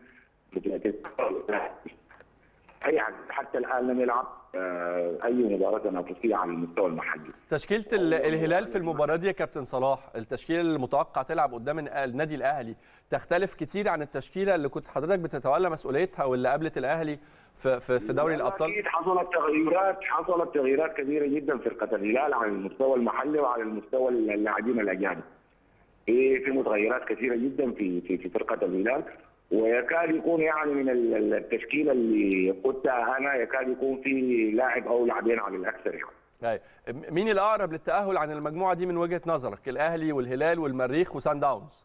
اي حد حتى الان لم يلعب آه، اي مباراه تنافسيه على المستوى المحلي. تشكيله ال- الهلال في المباراه دي يا كابتن صلاح التشكيله اللي متوقع تلعب قدام الن- النادي الاهلي تختلف كتير عن التشكيله اللي كنت حضرتك بتتولى مسؤوليتها واللي قابلت الاهلي في في, في دوري لا، الابطال اكيد حصلت تغييرات حصلت تغييرات كبيره جدا في فرقه الهلال على المستوى المحلي وعلى المستوى اللاعبين الاجانب. في في متغيرات كثيره جدا في في في فرقه الهلال ويكاد يكون يعني من ال- ال- التشكيله اللي قلتها انا يكاد يكون في لاعب او لاعبين على الاكثر يعني. أيوة. م- مين الاقرب للتاهل عن المجموعه دي من وجهه نظرك الاهلي والهلال والمريخ وسان داونز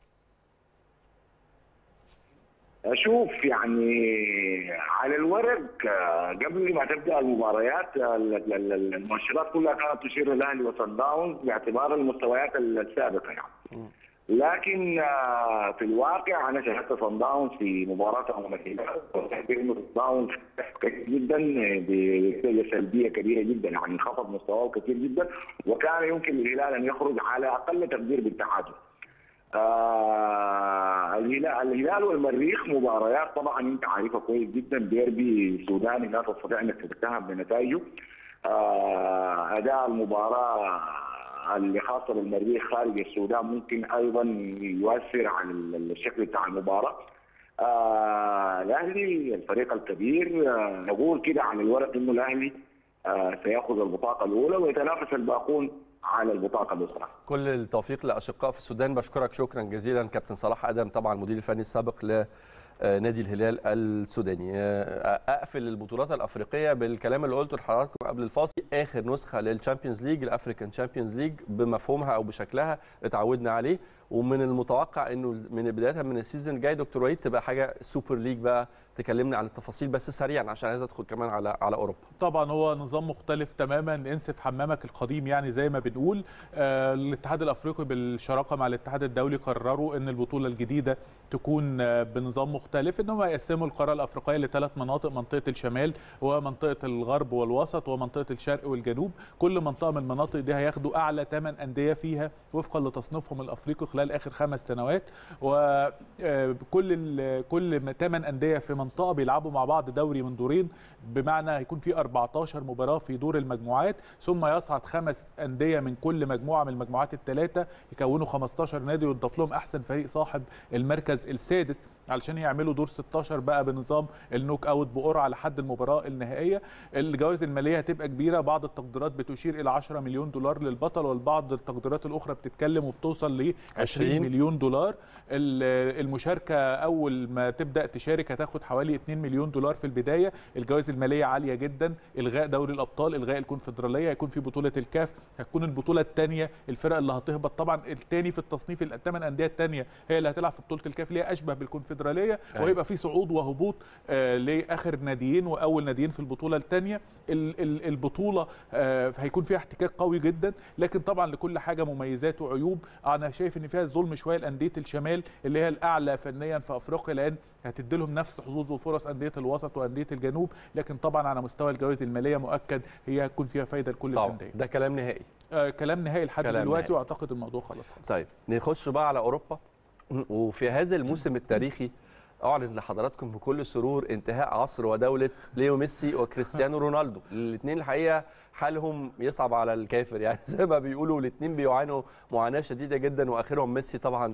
اشوف يعني على الورق آه، قبل ما تبدا المباريات آه، ال- ال- ال- المؤشرات كلها كانت تشير الاهلي وصن داونز باعتبار المستويات السابقه يعني. لكن آه، في الواقع انا شاهدت صن داونز في مباراه امام الهلال وشاهدت انه صن داونز كثير جدا بنتيجه سلبيه كبيره جدا يعني انخفض مستواه كثير جدا وكان يمكن للهلال ان يخرج على اقل تقدير بالتعادل. آه الهلال الهلال والمريخ مباريات طبعا انت عارفها كويس جدا ديربي سوداني لا تستطيع انك تتهم بنتائجه آه اداء المباراه اللي خاصه بالمريخ خارج السودان ممكن ايضا يؤثر على الشكل بتاع المباراه آه الاهلي الفريق الكبير آه نقول كده عن الورق انه الاهلي آه سياخذ البطاقه الاولى ويتنافس الباقون على البطاقه الاخرى كل التوفيق لاشقاء في السودان بشكرك شكرا جزيلا كابتن صلاح ادم طبعا المدير الفني السابق لنادي الهلال السوداني اقفل البطولات الافريقيه بالكلام اللي قلته لحضراتكم قبل الفاصل اخر نسخه للشامبيونز ليج الافريكان شامبيونز ليج بمفهومها او بشكلها اتعودنا عليه ومن المتوقع انه من بدايه من السيزون الجاي دكتور وليد تبقى حاجه سوبر ليج بقى تكلمنا عن التفاصيل بس سريعا عشان عايز ادخل كمان على على اوروبا طبعا هو نظام مختلف تماما انسف حمامك القديم يعني زي ما بنقول آه الاتحاد الافريقي بالشراكه مع الاتحاد الدولي قرروا ان البطوله الجديده تكون آه بنظام مختلف ان هم يقسموا القاره الافريقيه لثلاث مناطق منطقه الشمال ومنطقه الغرب والوسط ومنطقه الشرق والجنوب كل منطقه من المناطق دي هياخدوا اعلى ثمان انديه فيها وفقا لتصنيفهم الافريقي خلال اخر خمس سنوات وكل كل ثمان انديه في منطقه بيلعبوا مع بعض دوري من دورين بمعنى هيكون في 14 مباراه في دور المجموعات ثم يصعد خمس انديه من كل مجموعه من المجموعات الثلاثه يكونوا 15 نادي ويضاف لهم احسن فريق صاحب المركز السادس علشان يعملوا دور 16 بقى بنظام النوك اوت بقرعه لحد المباراه النهائيه الجوائز الماليه هتبقى كبيره بعض التقديرات بتشير الى 10 مليون دولار للبطل والبعض التقديرات الاخرى بتتكلم وبتوصل ل 20 20 مليون دولار ال- المشاركه اول ما تبدا تشارك هتاخد حوالي 2 مليون دولار في البدايه الجوائز الماليه عاليه جدا الغاء دوري الابطال الغاء الكونفدراليه هيكون في بطوله الكاف هتكون البطوله الثانيه الفرق اللي هتهبط طبعا الثاني في التصنيف الثمان انديه الثانيه هي اللي هتلعب في بطوله الكاف اللي هي اشبه بالكونفدراليه أيوة. وهيبقى في صعود وهبوط آه لاخر ناديين واول ناديين في البطوله الثانيه البطوله آه هيكون فيها احتكاك قوي جدا لكن طبعا لكل حاجه مميزات وعيوب انا شايف ان فيها ظلم شويه لانديه الشمال اللي هي الاعلى فنيا في افريقيا لان هتدي لهم نفس حظوظ وفرص انديه الوسط وانديه الجنوب لكن طبعا على مستوى الجوائز الماليه مؤكد هي هتكون فيها فايده لكل طبعا الانديه ده كلام نهائي آه كلام نهائي لحد كلام دلوقتي نهائي. واعتقد الموضوع خلاص خلاص طيب نخش بقى على اوروبا وفي هذا الموسم التاريخي اعلن لحضراتكم بكل سرور انتهاء عصر ودوله ليو ميسي وكريستيانو رونالدو الاثنين الحقيقه حالهم يصعب على الكافر يعني زي ما بيقولوا الاثنين بيعانوا معاناه شديده جدا واخرهم ميسي طبعا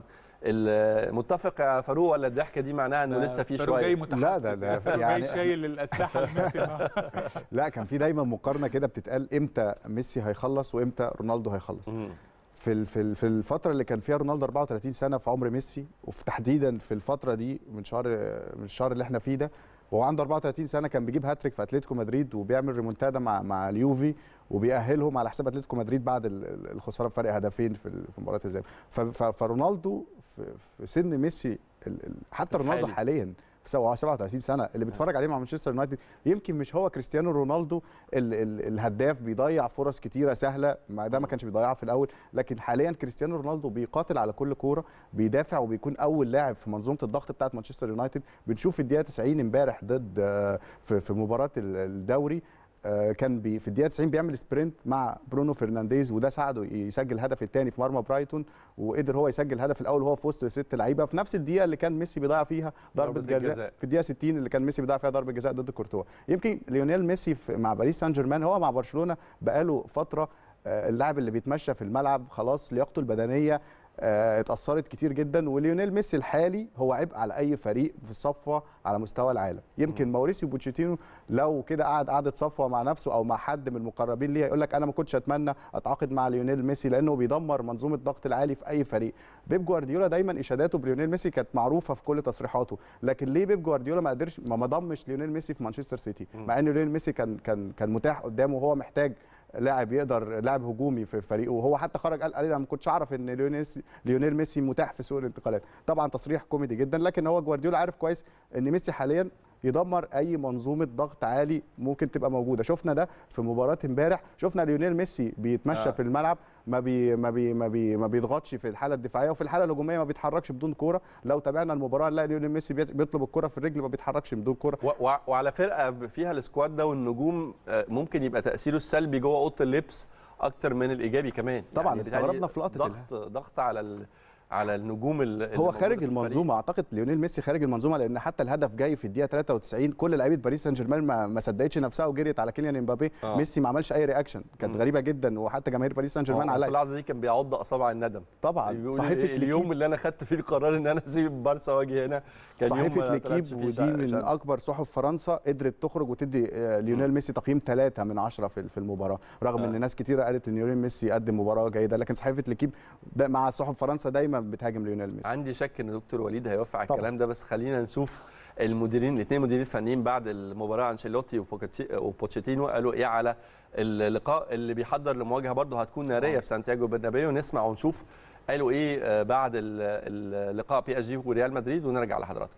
ال- متفق يا فاروق ولا الضحكه دي معناها انه لسه في فاروق جاي شويه متحفز لا، ده- ده فاروق يعني- جاي شايل الاسلحه لميسي لا كان في دايما مقارنه كده بتتقال امتى ميسي هيخلص وامتى رونالدو هيخلص مم. في ال- في ال- في الفتره اللي كان فيها رونالدو 34 سنه في عمر ميسي وفي تحديدا في الفتره دي من شهر من الشهر اللي احنا فيه ده وهو عنده 34 سنه كان بيجيب هاتريك في اتلتيكو مدريد وبيعمل ريمونتادا مع مع اليوفي وبيأهلهم على حساب اتلتيكو مدريد بعد ال- ال- الخساره بفرق هدفين في ال- في مباراه الذهاب ف- ف- فرونالدو في في سن ميسي ال- ال- حتى رونالدو الحالي. حاليا في سبعة- 37 سنه اللي بيتفرج عليه مع مانشستر يونايتد يمكن مش هو كريستيانو رونالدو ال ال الهداف بيضيع فرص كتيره سهله ما ده ما كانش بيضيعها في الاول لكن حاليا كريستيانو رونالدو بيقاتل على كل كوره بيدافع وبيكون اول لاعب في منظومه الضغط بتاعه مانشستر يونايتد بنشوف في الدقيقه 90 امبارح ضد آه، في في مباراه ال- الدوري آه، كان بي في الدقيقه 90 بيعمل سبرنت مع برونو فرنانديز وده ساعده يسجل الهدف الثاني في مرمى برايتون وقدر هو يسجل الهدف الاول وهو في وسط ست لعيبه في نفس الدقيقه اللي كان ميسي بيضيع فيها ضربه ضربة جزاء الجزاء. في الدقيقه 60 اللي كان ميسي بيضيع فيها ضربه جزاء ضد كورتوا يمكن ليونيل ميسي في- مع باريس سان جيرمان هو مع برشلونه بقاله فتره آه، اللاعب اللي بيتمشى في الملعب خلاص لياقته البدنيه آه، اتأثرت كتير جدا وليونيل ميسي الحالي هو عبء على أي فريق في الصفوة على مستوى العالم يمكن ماوريسيو بوتشيتينو لو كده قعد قعدة صفوة مع نفسه أو مع حد من المقربين ليه يقول لك أنا ما كنتش أتمنى أتعاقد مع ليونيل ميسي لأنه بيدمر منظومة الضغط العالي في أي فريق بيب جوارديولا دايما إشاداته بليونيل ميسي كانت معروفة في كل تصريحاته لكن ليه بيب جوارديولا ما قدرش ما ما ضمش ليونيل ميسي في مانشستر سيتي مع ان ليونيل ميسي كان كان كان متاح قدامه وهو محتاج لاعب يقدر لاعب هجومي في فريقه وهو حتى خرج قال قال انا ما كنتش اعرف ان ليونيل ليونيل ميسي متاح في سوق الانتقالات طبعا تصريح كوميدي جدا لكن هو جوارديولا عارف كويس ان ميسي حاليا يدمر اي منظومه ضغط عالي ممكن تبقى موجوده شفنا ده في مباراه امبارح شفنا ليونيل ميسي بيتمشى آه. آه. في الملعب ما بي ما بي ما, بي ما بيضغطش في الحاله الدفاعيه وفي الحاله الهجوميه ما بيتحركش بدون كوره لو تابعنا المباراه نلاقي ليونيل ميسي بيت- بيطلب الكوره في الرجل ما بيتحركش بدون كوره و- و- وعلى فرقه فيها السكواد ده والنجوم آه، ممكن يبقى تاثيره السلبي جوه اوضه اللبس اكتر من الايجابي كمان طبعاً، يعني استغربنا بيتهيألي في لقطة ضغط ضغط على ال... على النجوم ال- اللي هو موجودة خارج في الفريق. المنظومه اعتقد ليونيل ميسي خارج المنظومه لان حتى الهدف جاي في الدقيقه 93 كل لعيبه باريس سان جيرمان ما, ما صدقتش نفسها وجريت على كيليان امبابي آه. آه. ميسي ما عملش اي رياكشن كانت مم. غريبه جدا وحتى جماهير باريس سان جيرمان آه، في عليا اللحظه دي كان بيعض اصابع الندم طبعا بيقول صحيفه اليوم ليكيب اللي انا خدت فيه القرار ان انا اسيب بارسا واجي هنا كان يوم ما صحيفه طلعتش ليكيب فيه ودي شا- من شمس. اكبر صحف فرنسا قدرت تخرج وتدي آه، ليونيل ميسي تقييم 3 من 10 في في المباراه رغم آه. ان ناس كتيره قالت ان ليونيل ميسي قدم مباراه جيده لكن صحيفه ليكيب ده مع صحف فرنسا دايما بتهاجم ليونيل ميسي عندي شك ان دكتور وليد هيوافق على طبعاً. الكلام ده بس خلينا نشوف المديرين الاثنين مديرين الفنيين بعد المباراه انشيلوتي وبوكاتي- وبوتشيتينو قالوا ايه على اللقاء اللي بيحضر لمواجهه برضه هتكون ناريه في سانتياغو برنابيو نسمع ونشوف قالوا ايه آه، بعد ال- اللقاء بي اس جي وريال مدريد ونرجع لحضراتكم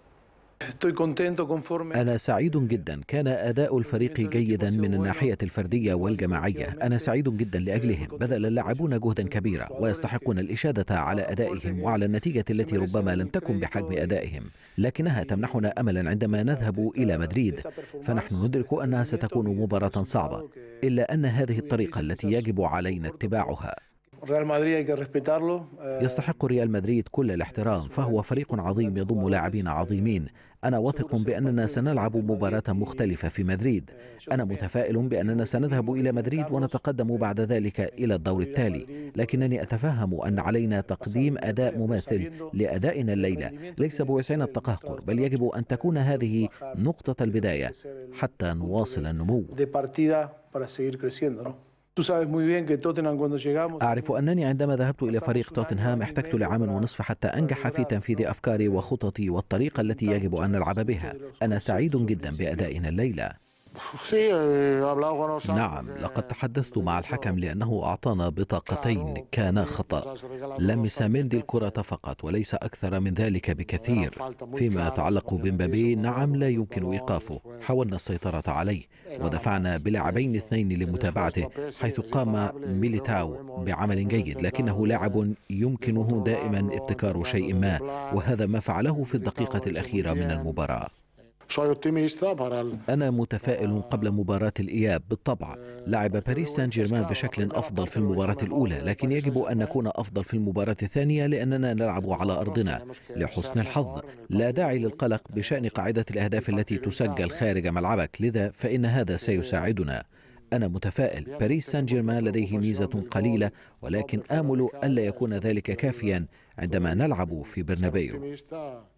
Estoy contento conforme. أنا سعيد جدا كان أداء الفريق جيدا من الناحية الفردية والجماعية أنا سعيد جدا لأجلهم بذل اللاعبون جهدا كبيرا ويستحقون الإشادة على أدائهم وعلى النتيجة التي ربما لم تكن بحجم أدائهم لكنها تمنحنا أملا عندما نذهب إلى مدريد فنحن ندرك أنها ستكون مباراة صعبة إلا أن هذه الطريقة التي يجب علينا اتباعها Real Madrid hay que respetarlo. eh, يستحق ريال مدريد كل الاحترام فهو فريق عظيم يضم لاعبين عظيمين أنا واثق بأننا سنلعب مباراة مختلفة في مدريد أنا متفائل بأننا سنذهب إلى مدريد ونتقدم بعد ذلك إلى الدور التالي لكنني أتفهم أن علينا تقديم أداء مماثل لأدائنا الليلة ليس بوسعنا التقهقر بل يجب أن تكون هذه نقطة البداية حتى نواصل النمو de partida para seguir creciendo, ¿no? Tú sabes muy bien que Tottenham cuando llegamos أعرف أنني عندما ذهبت إلى فريق توتنهام احتجت لعام ونصف حتى أنجح في تنفيذ أفكاري وخططي والطريقة التي يجب أن نلعب بها أنا سعيد جدا بأدائنا الليلة Sí, he hablado con Osama نعم porque لقد تحدثت مع الحكم لأنه أعطانا بطاقتين claro, كانا nos خطأ has regalado لمس dos مندي tarjetas. الكرة فقط وليس أكثر من ذلك بكثير falta muy فيما clara, يتعلق obviamente, بمبابي hizo نعم لا un يمكن balón, إيقافه fue- حاولنا السيطرة عليه ودفعنا بلاعبين اثنين لمتابعته حيث قام ميليتاو بعمل جيد لكنه لاعب يمكنه دائما ابتكار شيء ما وهذا ما فعله في الدقيقة الأخيرة من المباراة Soy optimista para el أنا متفائل قبل مباراة الإياب بالطبع لعب باريس سان جيرمان بشكل أفضل في المباراة الأولى لكن يجب أن نكون أفضل في المباراة الثانية لأننا نلعب على أرضنا لحسن الحظ لا داعي للقلق بشأن قاعدة الأهداف التي تسجل خارج ملعبك لذا فإن هذا سيساعدنا أنا متفائل باريس سان جيرمان لديه ميزة قليلة ولكن آمل ألا يكون ذلك كافيا عندما نلعب في برنابيو optimista.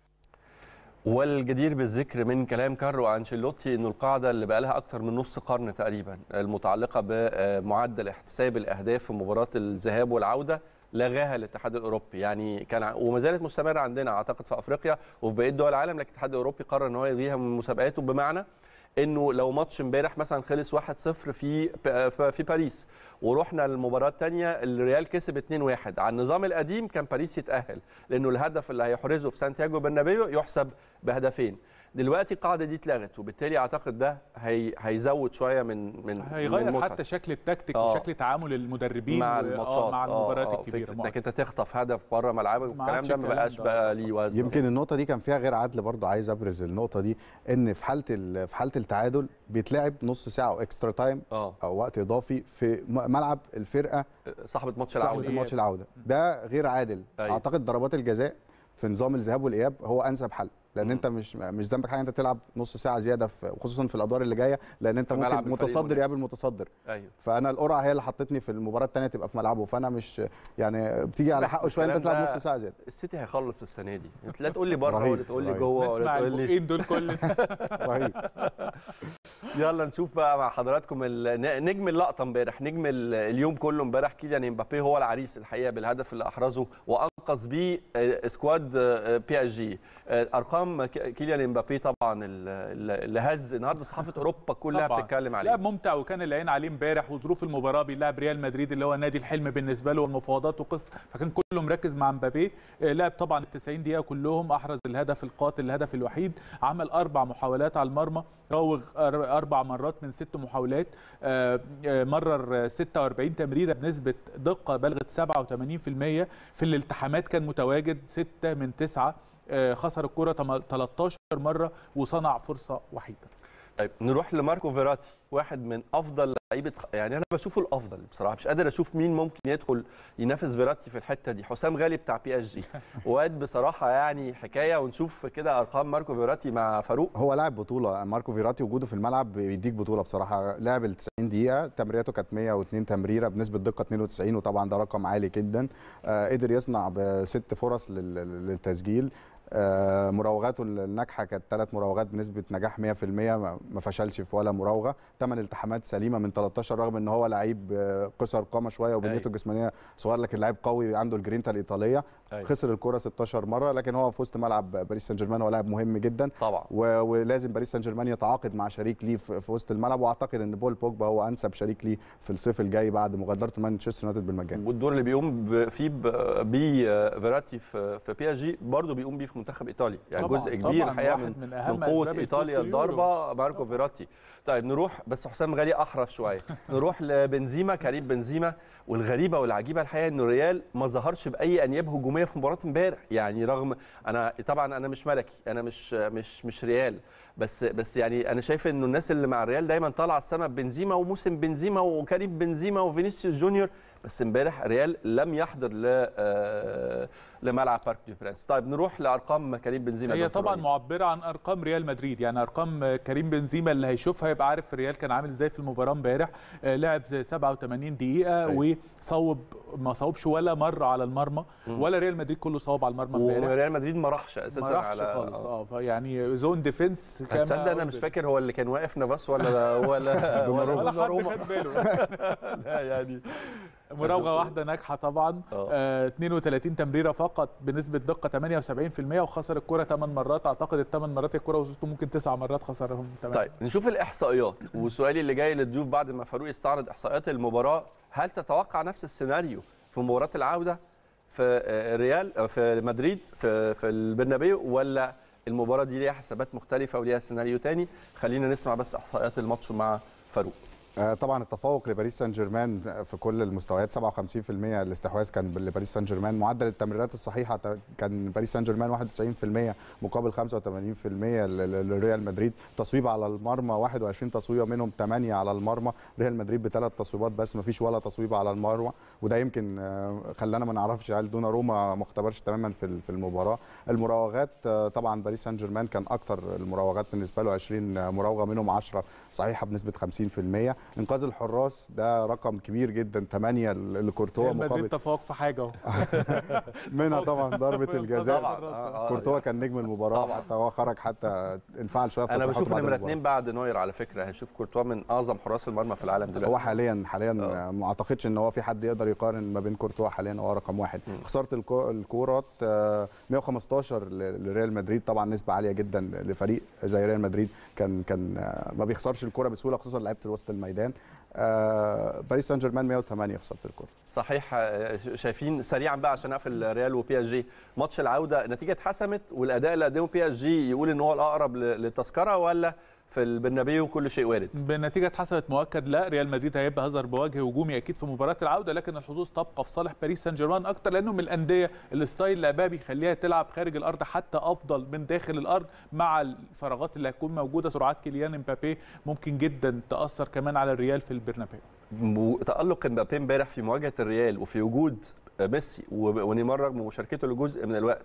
والجدير بالذكر من كلام كارلو انشيلوتي انه القاعده اللي بقى لها اكتر من نص قرن تقريبا المتعلقه بمعدل احتساب الاهداف في مباراه الذهاب والعوده لغاها الاتحاد الاوروبي يعني كان ع- وما زالت مستمره عندنا اعتقد في افريقيا وفي بقيه دول العالم لكن الاتحاد الاوروبي قرر ان هو يلغيها من مسابقاته بمعنى انه لو ماتش امبارح مثلا خلص 1-0 في في باريس ورحنا للمباراه الثانيه الريال كسب 2-1 على النظام القديم كان باريس يتاهل لانه الهدف اللي هيحرزه في سانتياغو برنابيو يحسب بهدفين دلوقتي القاعده دي اتلغت وبالتالي اعتقد ده هي هيزود شويه من من من هيغير المتعة. حتى شكل التكتيك آه. وشكل تعامل المدربين مع و- الماتشات آه مع آه، المباريات آه، الكبيره فكرة انك انت تخطف هدف بره ملعبك والكلام عادش ده ما الكلام بقاش ده. بقى ليه وزن يمكن النقطه دي كان فيها غير عدل برضه عايز ابرز النقطه دي ان في حاله ال- في حاله التعادل بيتلعب نص ساعه او اكسترا تايم اه او وقت اضافي في م- ملعب الفرقه صاحبه ماتش صاحبه العوده الماتش العوده ده غير عادل أيوة. اعتقد ضربات الجزاء في نظام الذهاب والاياب هو انسب حل لان مم. انت مش مش ذنبك حاجه انت تلعب نص ساعه زياده في خصوصا في الادوار اللي جايه لان انت في ملعب ممكن الفريق متصدر المنافس. يقابل متصدر ايوه فانا القرعه هي اللي حطتني في المباراه الثانيه تبقى في ملعبه فانا مش يعني بتيجي على حقه شويه انت الكلام تلعب ده نص ساعه زياده السيتي هيخلص السنه دي انت لا تقول لي بره رهيب، ولا تقول لي رهيب. جوه ولا نسمع تقول لي البقين دول كل سنة. رهيب يلا نشوف بقى مع حضراتكم ال- نجم اللقطه امبارح نجم ال- اليوم كله امبارح كيليان امبابي هو العريس الحقيقه بالهدف اللي احرزه وانقذ بيه آه، سكواد آه، بي اس جي آه، ارقام ك- كيليان امبابي طبعا ال- ال- اللي هز النهارده صحافه اوروبا كلها طبعاً. بتتكلم عليه لاعب ممتع وكان العين عليه امبارح وظروف المباراه بيلعب ريال مدريد اللي هو نادي الحلم بالنسبه له والمفاوضات وقصه فكان كله مركز مع مبابي آه، لعب طبعا ال 90 دقيقه كلهم احرز الهدف القاتل الهدف الوحيد عمل اربع محاولات على المرمى راوغ أر- اربع مرات من ست محاولات آه، آه، مرر آه، 46 تمريره بنسبه دقه بلغت 87% في الالتحامات كان متواجد 6 من 9 خسر الكره تم- 13 مره وصنع فرصه وحيده طيب نروح لماركو فيراتي واحد من افضل لعيبه يعني انا بشوفه الافضل بصراحه مش قادر اشوف مين ممكن يدخل ينافس فيراتي في الحته دي حسام غالي بتاع بي اس جي واد بصراحه يعني حكايه ونشوف كده ارقام ماركو فيراتي مع فاروق هو لاعب بطوله ماركو فيراتي وجوده في الملعب بيديك بطوله بصراحه لعب ال 90 دقيقه تمريراته كانت 102 تمريره بنسبه دقه 92 وطبعا ده رقم عالي جدا آه قدر يصنع بست فرص لل- للتسجيل آه مراوغاته الناجحه كانت ثلاث مراوغات بنسبه نجاح 100% ما ما فشلش في ولا مراوغه ثمان التحامات سليمه من 13 رغم ان هو لعيب آه، قصر قامه شويه وبنيته أيوة. الجسمانيه صغير لكن لعيب قوي عنده الجرينتا الايطاليه أيوة. خسر الكره 16 مره لكن هو في وسط ملعب باريس سان جيرمان هو لاعب مهم جدا طبعا و- ولازم باريس سان جيرمان يتعاقد مع شريك ليه في في وسط الملعب واعتقد ان بول بوجبا هو انسب شريك ليه في الصيف الجاي بعد مغادرته مانشستر يونايتد بالمجان والدور اللي بيقوم ب- فيه ب- بيه آه، فيراتي في في بي اس جي برضه بيقوم بيه في منتخب ايطاليا يعني طبعاً، جزء طبعاً، كبير الحقيقه واحد من من أهم من قوه أسباب ايطاليا الفوز باليورو. الضربه ماركو فيراتي طيب نروح بس حسام غالي احرف شويه نروح لبنزيما كريم بنزيما والغريبه والعجيبه الحقيقه انه الريال ما ظهرش باي انياب هجوميه في مباراه امبارح يعني رغم انا طبعا انا مش ملكي انا مش مش مش ريال بس بس يعني انا شايف انه الناس اللي مع الريال دايما طالعه على السما بنزيما وموسم بنزيما وكريم بنزيما وفينيسيوس جونيور بس امبارح ريال لم يحضر ل آه، لملعب بارك دي برانس طيب نروح لارقام كريم بنزيما هي دكتور طبعا وليد. معبره عن ارقام ريال مدريد يعني ارقام كريم بنزيما اللي هيشوفها يبقى عارف الريال كان عامل ازاي في المباراه امبارح آه، لعب 87 دقيقه أيوة. وصوب ما صوبش ولا مره على المرمى ولا ريال مدريد كله صوب على المرمى امبارح وريال مدريد ما راحش اساسا ما راحش على خالص اه فيعني زون ديفنس تصدق انا مش فاكر هو اللي كان واقف نافاس ولا ولا ولا حد دوناروما. خد باله لا يعني مراوغه واحده ناجحه طبعا آه. آه 32 تمريره فقط بنسبه دقه 78% وخسر الكره 8 مرات اعتقد الثمان مرات الكره وصلت ممكن 9 مرات خسرهم تمام طيب نشوف الاحصائيات وسؤالي اللي جاي للضيوف بعد ما فاروق يستعرض احصائيات المباراه هل تتوقع نفس السيناريو في مباراه العوده في آه، ريال آه، في مدريد في في البرنابيو ولا المباراه دي ليها حسابات مختلفه وليها سيناريو تاني خلينا نسمع بس احصائيات الماتش مع فاروق آه، طبعا التفوق لباريس سان جيرمان في كل المستويات 57% الاستحواذ كان لباريس سان جيرمان معدل التمريرات الصحيحه ت- كان باريس سان جيرمان 91% مقابل 85% ل- ل- لريال مدريد تصويب على المرمى 21 تصويبه منهم 8 على المرمى ريال مدريد بثلاث تصويبات بس ما فيش ولا تصويب على المرمى وده يمكن آه، خلانا ما نعرفش هل دوناروما ما اختبرش تماما في ال- في المباراه المراوغات آه، طبعا باريس سان جيرمان كان اكتر المراوغات بالنسبه له 20 مراوغه منهم 10 صحيحه بنسبه 50% انقاذ الحراس ده رقم كبير جدا 8 لكورتوا ريال مدريد مقابل تفوق في حاجه اهو منها طبعا ضربه الجزاء طبعا آه، آه، كورتوا كان نجم المباراه طبعا. حتى هو خرج حتى انفعل شويه في انا تصريحاته بشوف بعد نمره المباراة. اثنين بعد نوير على فكره هشوف كورتوا من اعظم حراس المرمى في العالم دلوقتي هو حاليا حاليا آه. ما اعتقدش ان هو في حد يقدر يقارن ما بين كورتوا حاليا هو رقم واحد خساره الكو- الكورات آه، 115 ل- لريال مدريد طبعا نسبه عاليه جدا لفريق زي ريال مدريد كان كان آه، ما بيخسرش الكوره بسهوله خصوصا لعيبه وسط الميدان آه، باريس سان جيرمان 108 خساره الكوره صحيح آه، شايفين سريعا بقى عشان اقفل ريال وبي اس جي ماتش العوده النتيجه اتحسمت والاداء اللي قدمه بي اس جي يقول ان هو الاقرب ل- للتذكره ولا في البرنابيو كل شيء وارد بالنتيجه اتحسبت مؤكد لا ريال مدريد هيبقى هظهر بوجه هجومي اكيد في مباراه العوده لكن الحظوظ تبقى في صالح باريس سان جيرمان اكتر لانه من الانديه الستايل لعبها بيخليها تلعب خارج الارض حتى افضل من داخل الارض مع الفراغات اللي هتكون موجوده سرعات كيليان امبابي ممكن جدا تاثر كمان على الريال في البرنابيو م- تالق امبابي امبارح في مواجهه الريال وفي وجود ميسي و- ونيمار رغم مشاركته لجزء من الوقت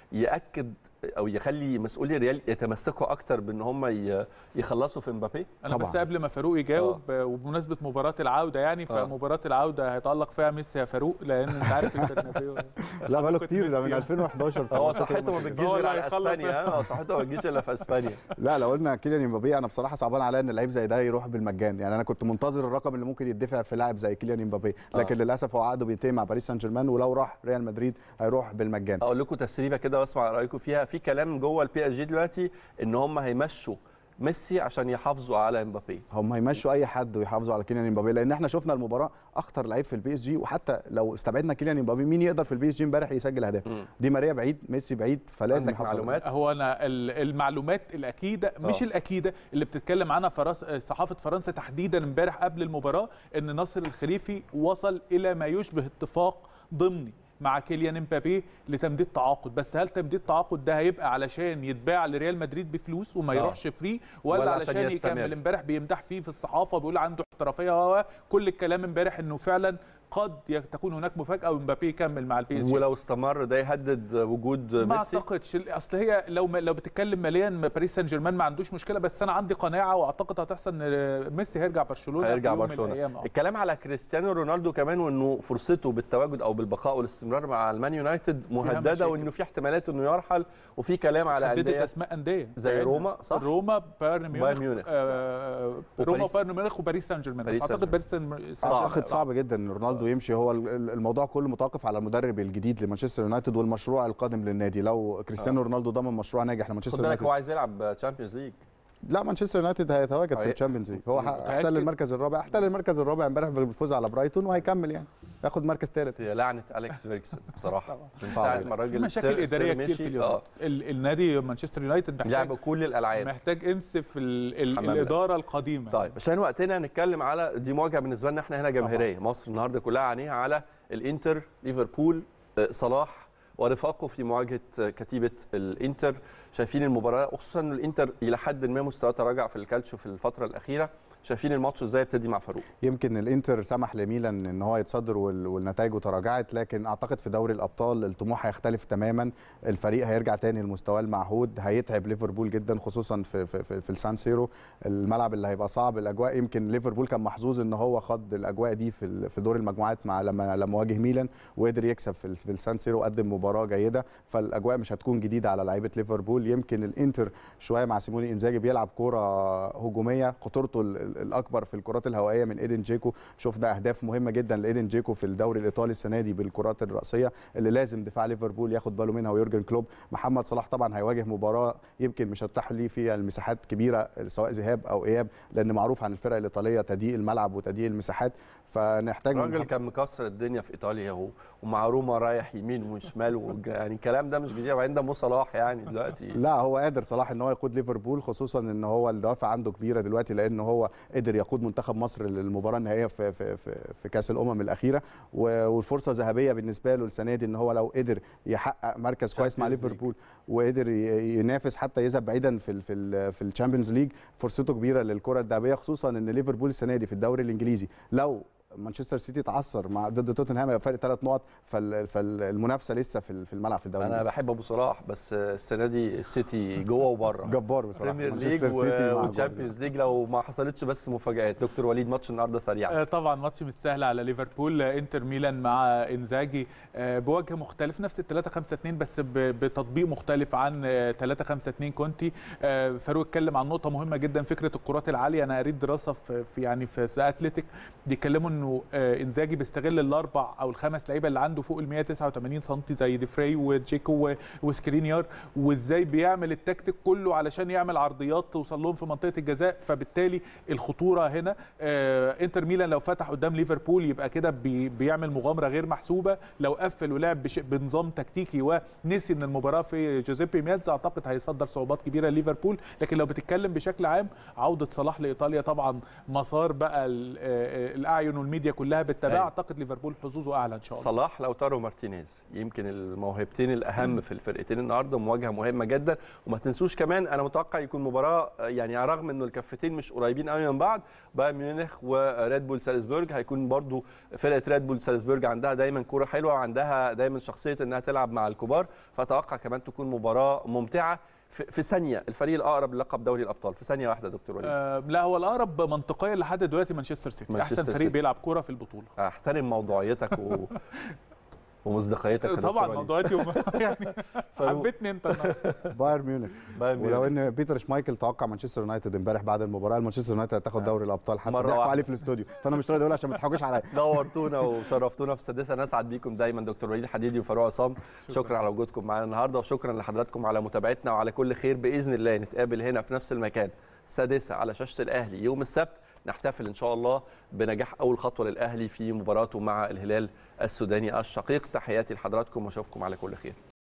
ياكد او يخلي مسؤولي الريال يتمسكوا اكتر بان هم ي- يخلصوا في امبابي انا طبعاً. بس قبل ما فاروق يجاوب آه. وبمناسبه مباراه العوده يعني آه. فمباراه العوده هيتالق فيها ميسي يا فاروق لان انت عارف البرنابيو لا بقاله كنت كتير ده من ميسي. 2011 في هو الماتشات صحته ما المصرية. بتجيش هو غير اللي على هيخلص. اسبانيا ها؟ هو صحته ما بتجيش الا في اسبانيا لا لو قلنا كيليان امبابي انا بصراحه صعبان عليا ان لعيب زي ده يروح بالمجان يعني انا كنت منتظر الرقم اللي ممكن يدفع في لاعب زي كيليان امبابي لكن آه. للاسف هو عقده بينتهي مع باريس سان جيرمان ولو راح ريال مدريد هيروح بالمجان اقول لكم تسريبه كده واسمع رايكم فيها في كلام جوه البي اس جي دلوقتي ان هم هيمشوا ميسي عشان يحافظوا على امبابي هم هيمشوا اي حد ويحافظوا على كيليان امبابي لان احنا شفنا المباراه اخطر لعيب في البي اس جي وحتى لو استبعدنا كيليان امبابي مين يقدر في البي اس جي امبارح يسجل اهداف مم. دي ماريا بعيد ميسي بعيد فلازم عندك يحافظوا معلومات هو انا ال- المعلومات الاكيده مش آه. الاكيده اللي بتتكلم عنها فرنس صحافه فرنسا تحديدا امبارح قبل المباراه ان ناصر الخليفي وصل الى ما يشبه اتفاق ضمني مع كيليان امبابي لتمديد تعاقد بس هل تمديد التعاقد ده هيبقى علشان يتباع لريال مدريد بفلوس وما آه. يروحش فري ولا, ولا عشان علشان يستمر. يكمل امبارح بيمدح فيه في الصحافه بيقول عنده احترافيه و- و- كل الكلام امبارح انه فعلا قد يك- تكون هناك مفاجاه ومبابي يكمل مع البي اس جي ولو استمر ده يهدد وجود ما ميسي اعتقدش اصل هي لو لو بتتكلم ماليا باريس سان جيرمان ما عندوش مشكله بس انا عندي قناعه واعتقد هتحصل ان ميسي هيرجع برشلونه هيرجع في يوم من برشلونه الأيام. آه. الكلام على كريستيانو رونالدو كمان وانه فرصته بالتواجد او بالبقاء والاستمرار مع المان يونايتد مهدده مشاكل. وانه في احتمالات انه يرحل وفي كلام على حددت انديه اسماء انديه زي لأن روما، صح؟ روما بايرن ميونخ بايرن ميونخ. آه روما وباريس. بايرن ميونخ وباريس سان جيرمان باريس بس سان اعتقد باريس سان سان صعب. اعتقد جيرمان صعب جدا ان رونالدو يمشي هو ال- ال- الموضوع كله متوقف على المدرب الجديد لمانشستر يونايتد والمشروع القادم للنادي لو كريستيانو رونالدو ضمن مشروع ناجح خد لمانشستر بالك يونايتد هو عايز يلعب تشامبيونز ليج لا مانشستر يونايتد هيتواجد في هي- الشامبيونز ليج هو ح- متأكد؟ احتل المركز الرابع احتل المركز الرابع امبارح بالفوز على برايتون وهيكمل يعني ياخد مركز ثالث هي لعنه اليكس فيرجسون بصراحه من صعب ساعه جدا. ما الراجل في مشاكل سير- اداريه سير كتير في مشي، اليوم آه، ال- النادي مانشستر يونايتد محتاج لعب كل الالعاب محتاج انسف ال ال حمام الاداره القديمه طيب عشان وقتنا نتكلم على دي مواجهه بالنسبه لنا احنا هنا جماهيريه مصر النهارده كلها عينيها على الانتر ليفربول آه، صلاح ورفاقه في مواجهه كتيبه الانتر شايفين المباراه وخصوصا ان الانتر الى حد ما مستواه تراجع في الكالتشو في الفتره الاخيره شايفين الماتش ازاي يبتدي مع فاروق يمكن الانتر سمح لميلان ان هو يتصدر وال- والنتائج تراجعت لكن اعتقد في دوري الابطال الطموح هيختلف تماما الفريق هيرجع تاني لمستواه المعهود هيتعب ليفربول جدا خصوصا في في في, في السان سيرو الملعب اللي هيبقى صعب الاجواء يمكن ليفربول كان محظوظ ان هو خد الاجواء دي في ال- في دور المجموعات مع لما لما واجه ميلان وقدر يكسب في, ال- في السان سيرو وقدم مباراه جيده فالاجواء مش هتكون جديده على لعيبه ليفربول يمكن الانتر شويه مع سيموني انزاجي بيلعب كوره هجوميه خطورته ال- ال- الاكبر في الكرات الهوائيه من ايدن جيكو شفنا اهداف مهمه جدا لايدن جيكو في الدوري الايطالي السنه دي بالكرات الراسيه اللي لازم دفاع ليفربول ياخد باله منها ويورجن كلوب محمد صلاح طبعا هيواجه مباراه يمكن مش هتتاح ليه فيها المساحات كبيره سواء ذهاب او اياب لان معروف عن الفرق الايطاليه تضييق الملعب وتضييق المساحات فنحتاج من الراجل محمد- كان مكسر الدنيا في ايطاليا اهو ومع روما رايح يمين وشمال وج- يعني الكلام ده مش جديد وبعدين ده مو صلاح يعني دلوقتي لا هو قادر صلاح ان هو يقود ليفربول خصوصا ان هو الدوافع عنده كبيره دلوقتي لان هو قدر يقود منتخب مصر للمباراه النهائيه في في في, في كاس الامم الاخيره و- والفرصه ذهبيه بالنسبه له السنه دي ان هو لو قدر يحقق مركز كويس مع Champions League. ليفربول وقدر ي- ينافس حتى يذهب بعيدا في ال في ال في الشامبيونز ليج فرصته كبيره للكره الذهبيه خصوصا ان ليفربول السنه دي في الدوري الانجليزي لو مانشستر سيتي تعثر مع ضد توتنهام يبقى فرق ثلاث نقط فال- فالمنافسه لسه في في الملعب في الدوري انا الإنجليزي. بحب ابو صلاح بس السنه دي السيتي جوه وبره جبار بصراحه بريمير ليج مانشستر سيتي مع وتشامبيونز ليج لو ما حصلتش بس مفاجات دكتور وليد ماتش النهارده سريع آه، طبعا ماتش مش سهل على ليفربول آه، انتر ميلان مع انزاجي آه، بوجه مختلف نفس ال 3 5 2 بس ب- بتطبيق مختلف عن آه، 3 5 2 كونتي آه، فاروق اتكلم عن نقطه مهمه جدا فكره الكرات العاليه انا قريت دراسه في في- يعني في ذا اتلتيك بيتكلموا انه آه، انزاجي بيستغل الاربع او الخمس لعيبه اللي عنده فوق ال 189 سم زي ديفري وجيكو و- وسكرينيار وازاي بيعمل التكتيك كله علشان يعمل عرضيات توصل لهم في منطقه الجزاء فبالتالي الخطوره هنا آه، انتر ميلان لو فتح قدام ليفربول يبقى كده بي بيعمل مغامره غير محسوبه لو قفل ولعب بش- بنظام تكتيكي ونسي ان المباراه في جوزيبي مياتزا اعتقد هيصدر صعوبات كبيره لليفربول لكن لو بتتكلم بشكل عام عوده صلاح لايطاليا طبعا مسار بقى ال- آه، الاعين والميديا كلها بالتبع أيوة. اعتقد ليفربول حظوظه اعلى ان شاء الله صلاح لوتارو مارتينيز يمكن الموهبتين الاهم في الفرقتين النهارده مواجهه مهمه جدا وما تنسوش كمان انا متوقع يكون مباراه يعني على الرغم انه الكفتين مش قريبين قوي من بعض بايرن ميونخ وريد بول سالزبورج هيكون برضو فرقه ريد بول سالزبورج عندها دايما كوره حلوه وعندها دايما شخصيه انها تلعب مع الكبار فاتوقع كمان تكون مباراه ممتعه في في ثانيه الفريق الاقرب للقب دوري الابطال في ثانيه واحده دكتور وليد آه لا هو الاقرب منطقيا لحد دلوقتي مانشستر سيتي مانشستر احسن فريق سيتي. بيلعب كوره في البطوله احترم موضوعيتك و... ومصداقيتك يا دكتور طبعا وليد. موضوعاتي وم- يعني حبيتني انت النهاردة. بايرن ميونخ بايرن ميونخ. ولو ان بيتر شمايكل توقع مانشستر يونايتد امبارح بعد المباراه مانشستر يونايتد هتاخد دوري الابطال حتى مرة ضحكوا واحدة. عليه في الاستوديو فانا مش راضي اقول عشان ما تضحكوش عليا نورتونا وشرفتونا في السادسه نسعد بيكم دايما دكتور وليد الحديدي وفاروق عصام شكرا. شكرا على وجودكم معانا النهارده وشكرا لحضراتكم على متابعتنا وعلى كل خير باذن الله نتقابل هنا في نفس المكان السادسه على شاشه الاهلي يوم السبت نحتفل ان شاء الله بنجاح اول خطوه للاهلي في مباراته مع الهلال السوداني الشقيق تحياتي لحضراتكم واشوفكم على كل خير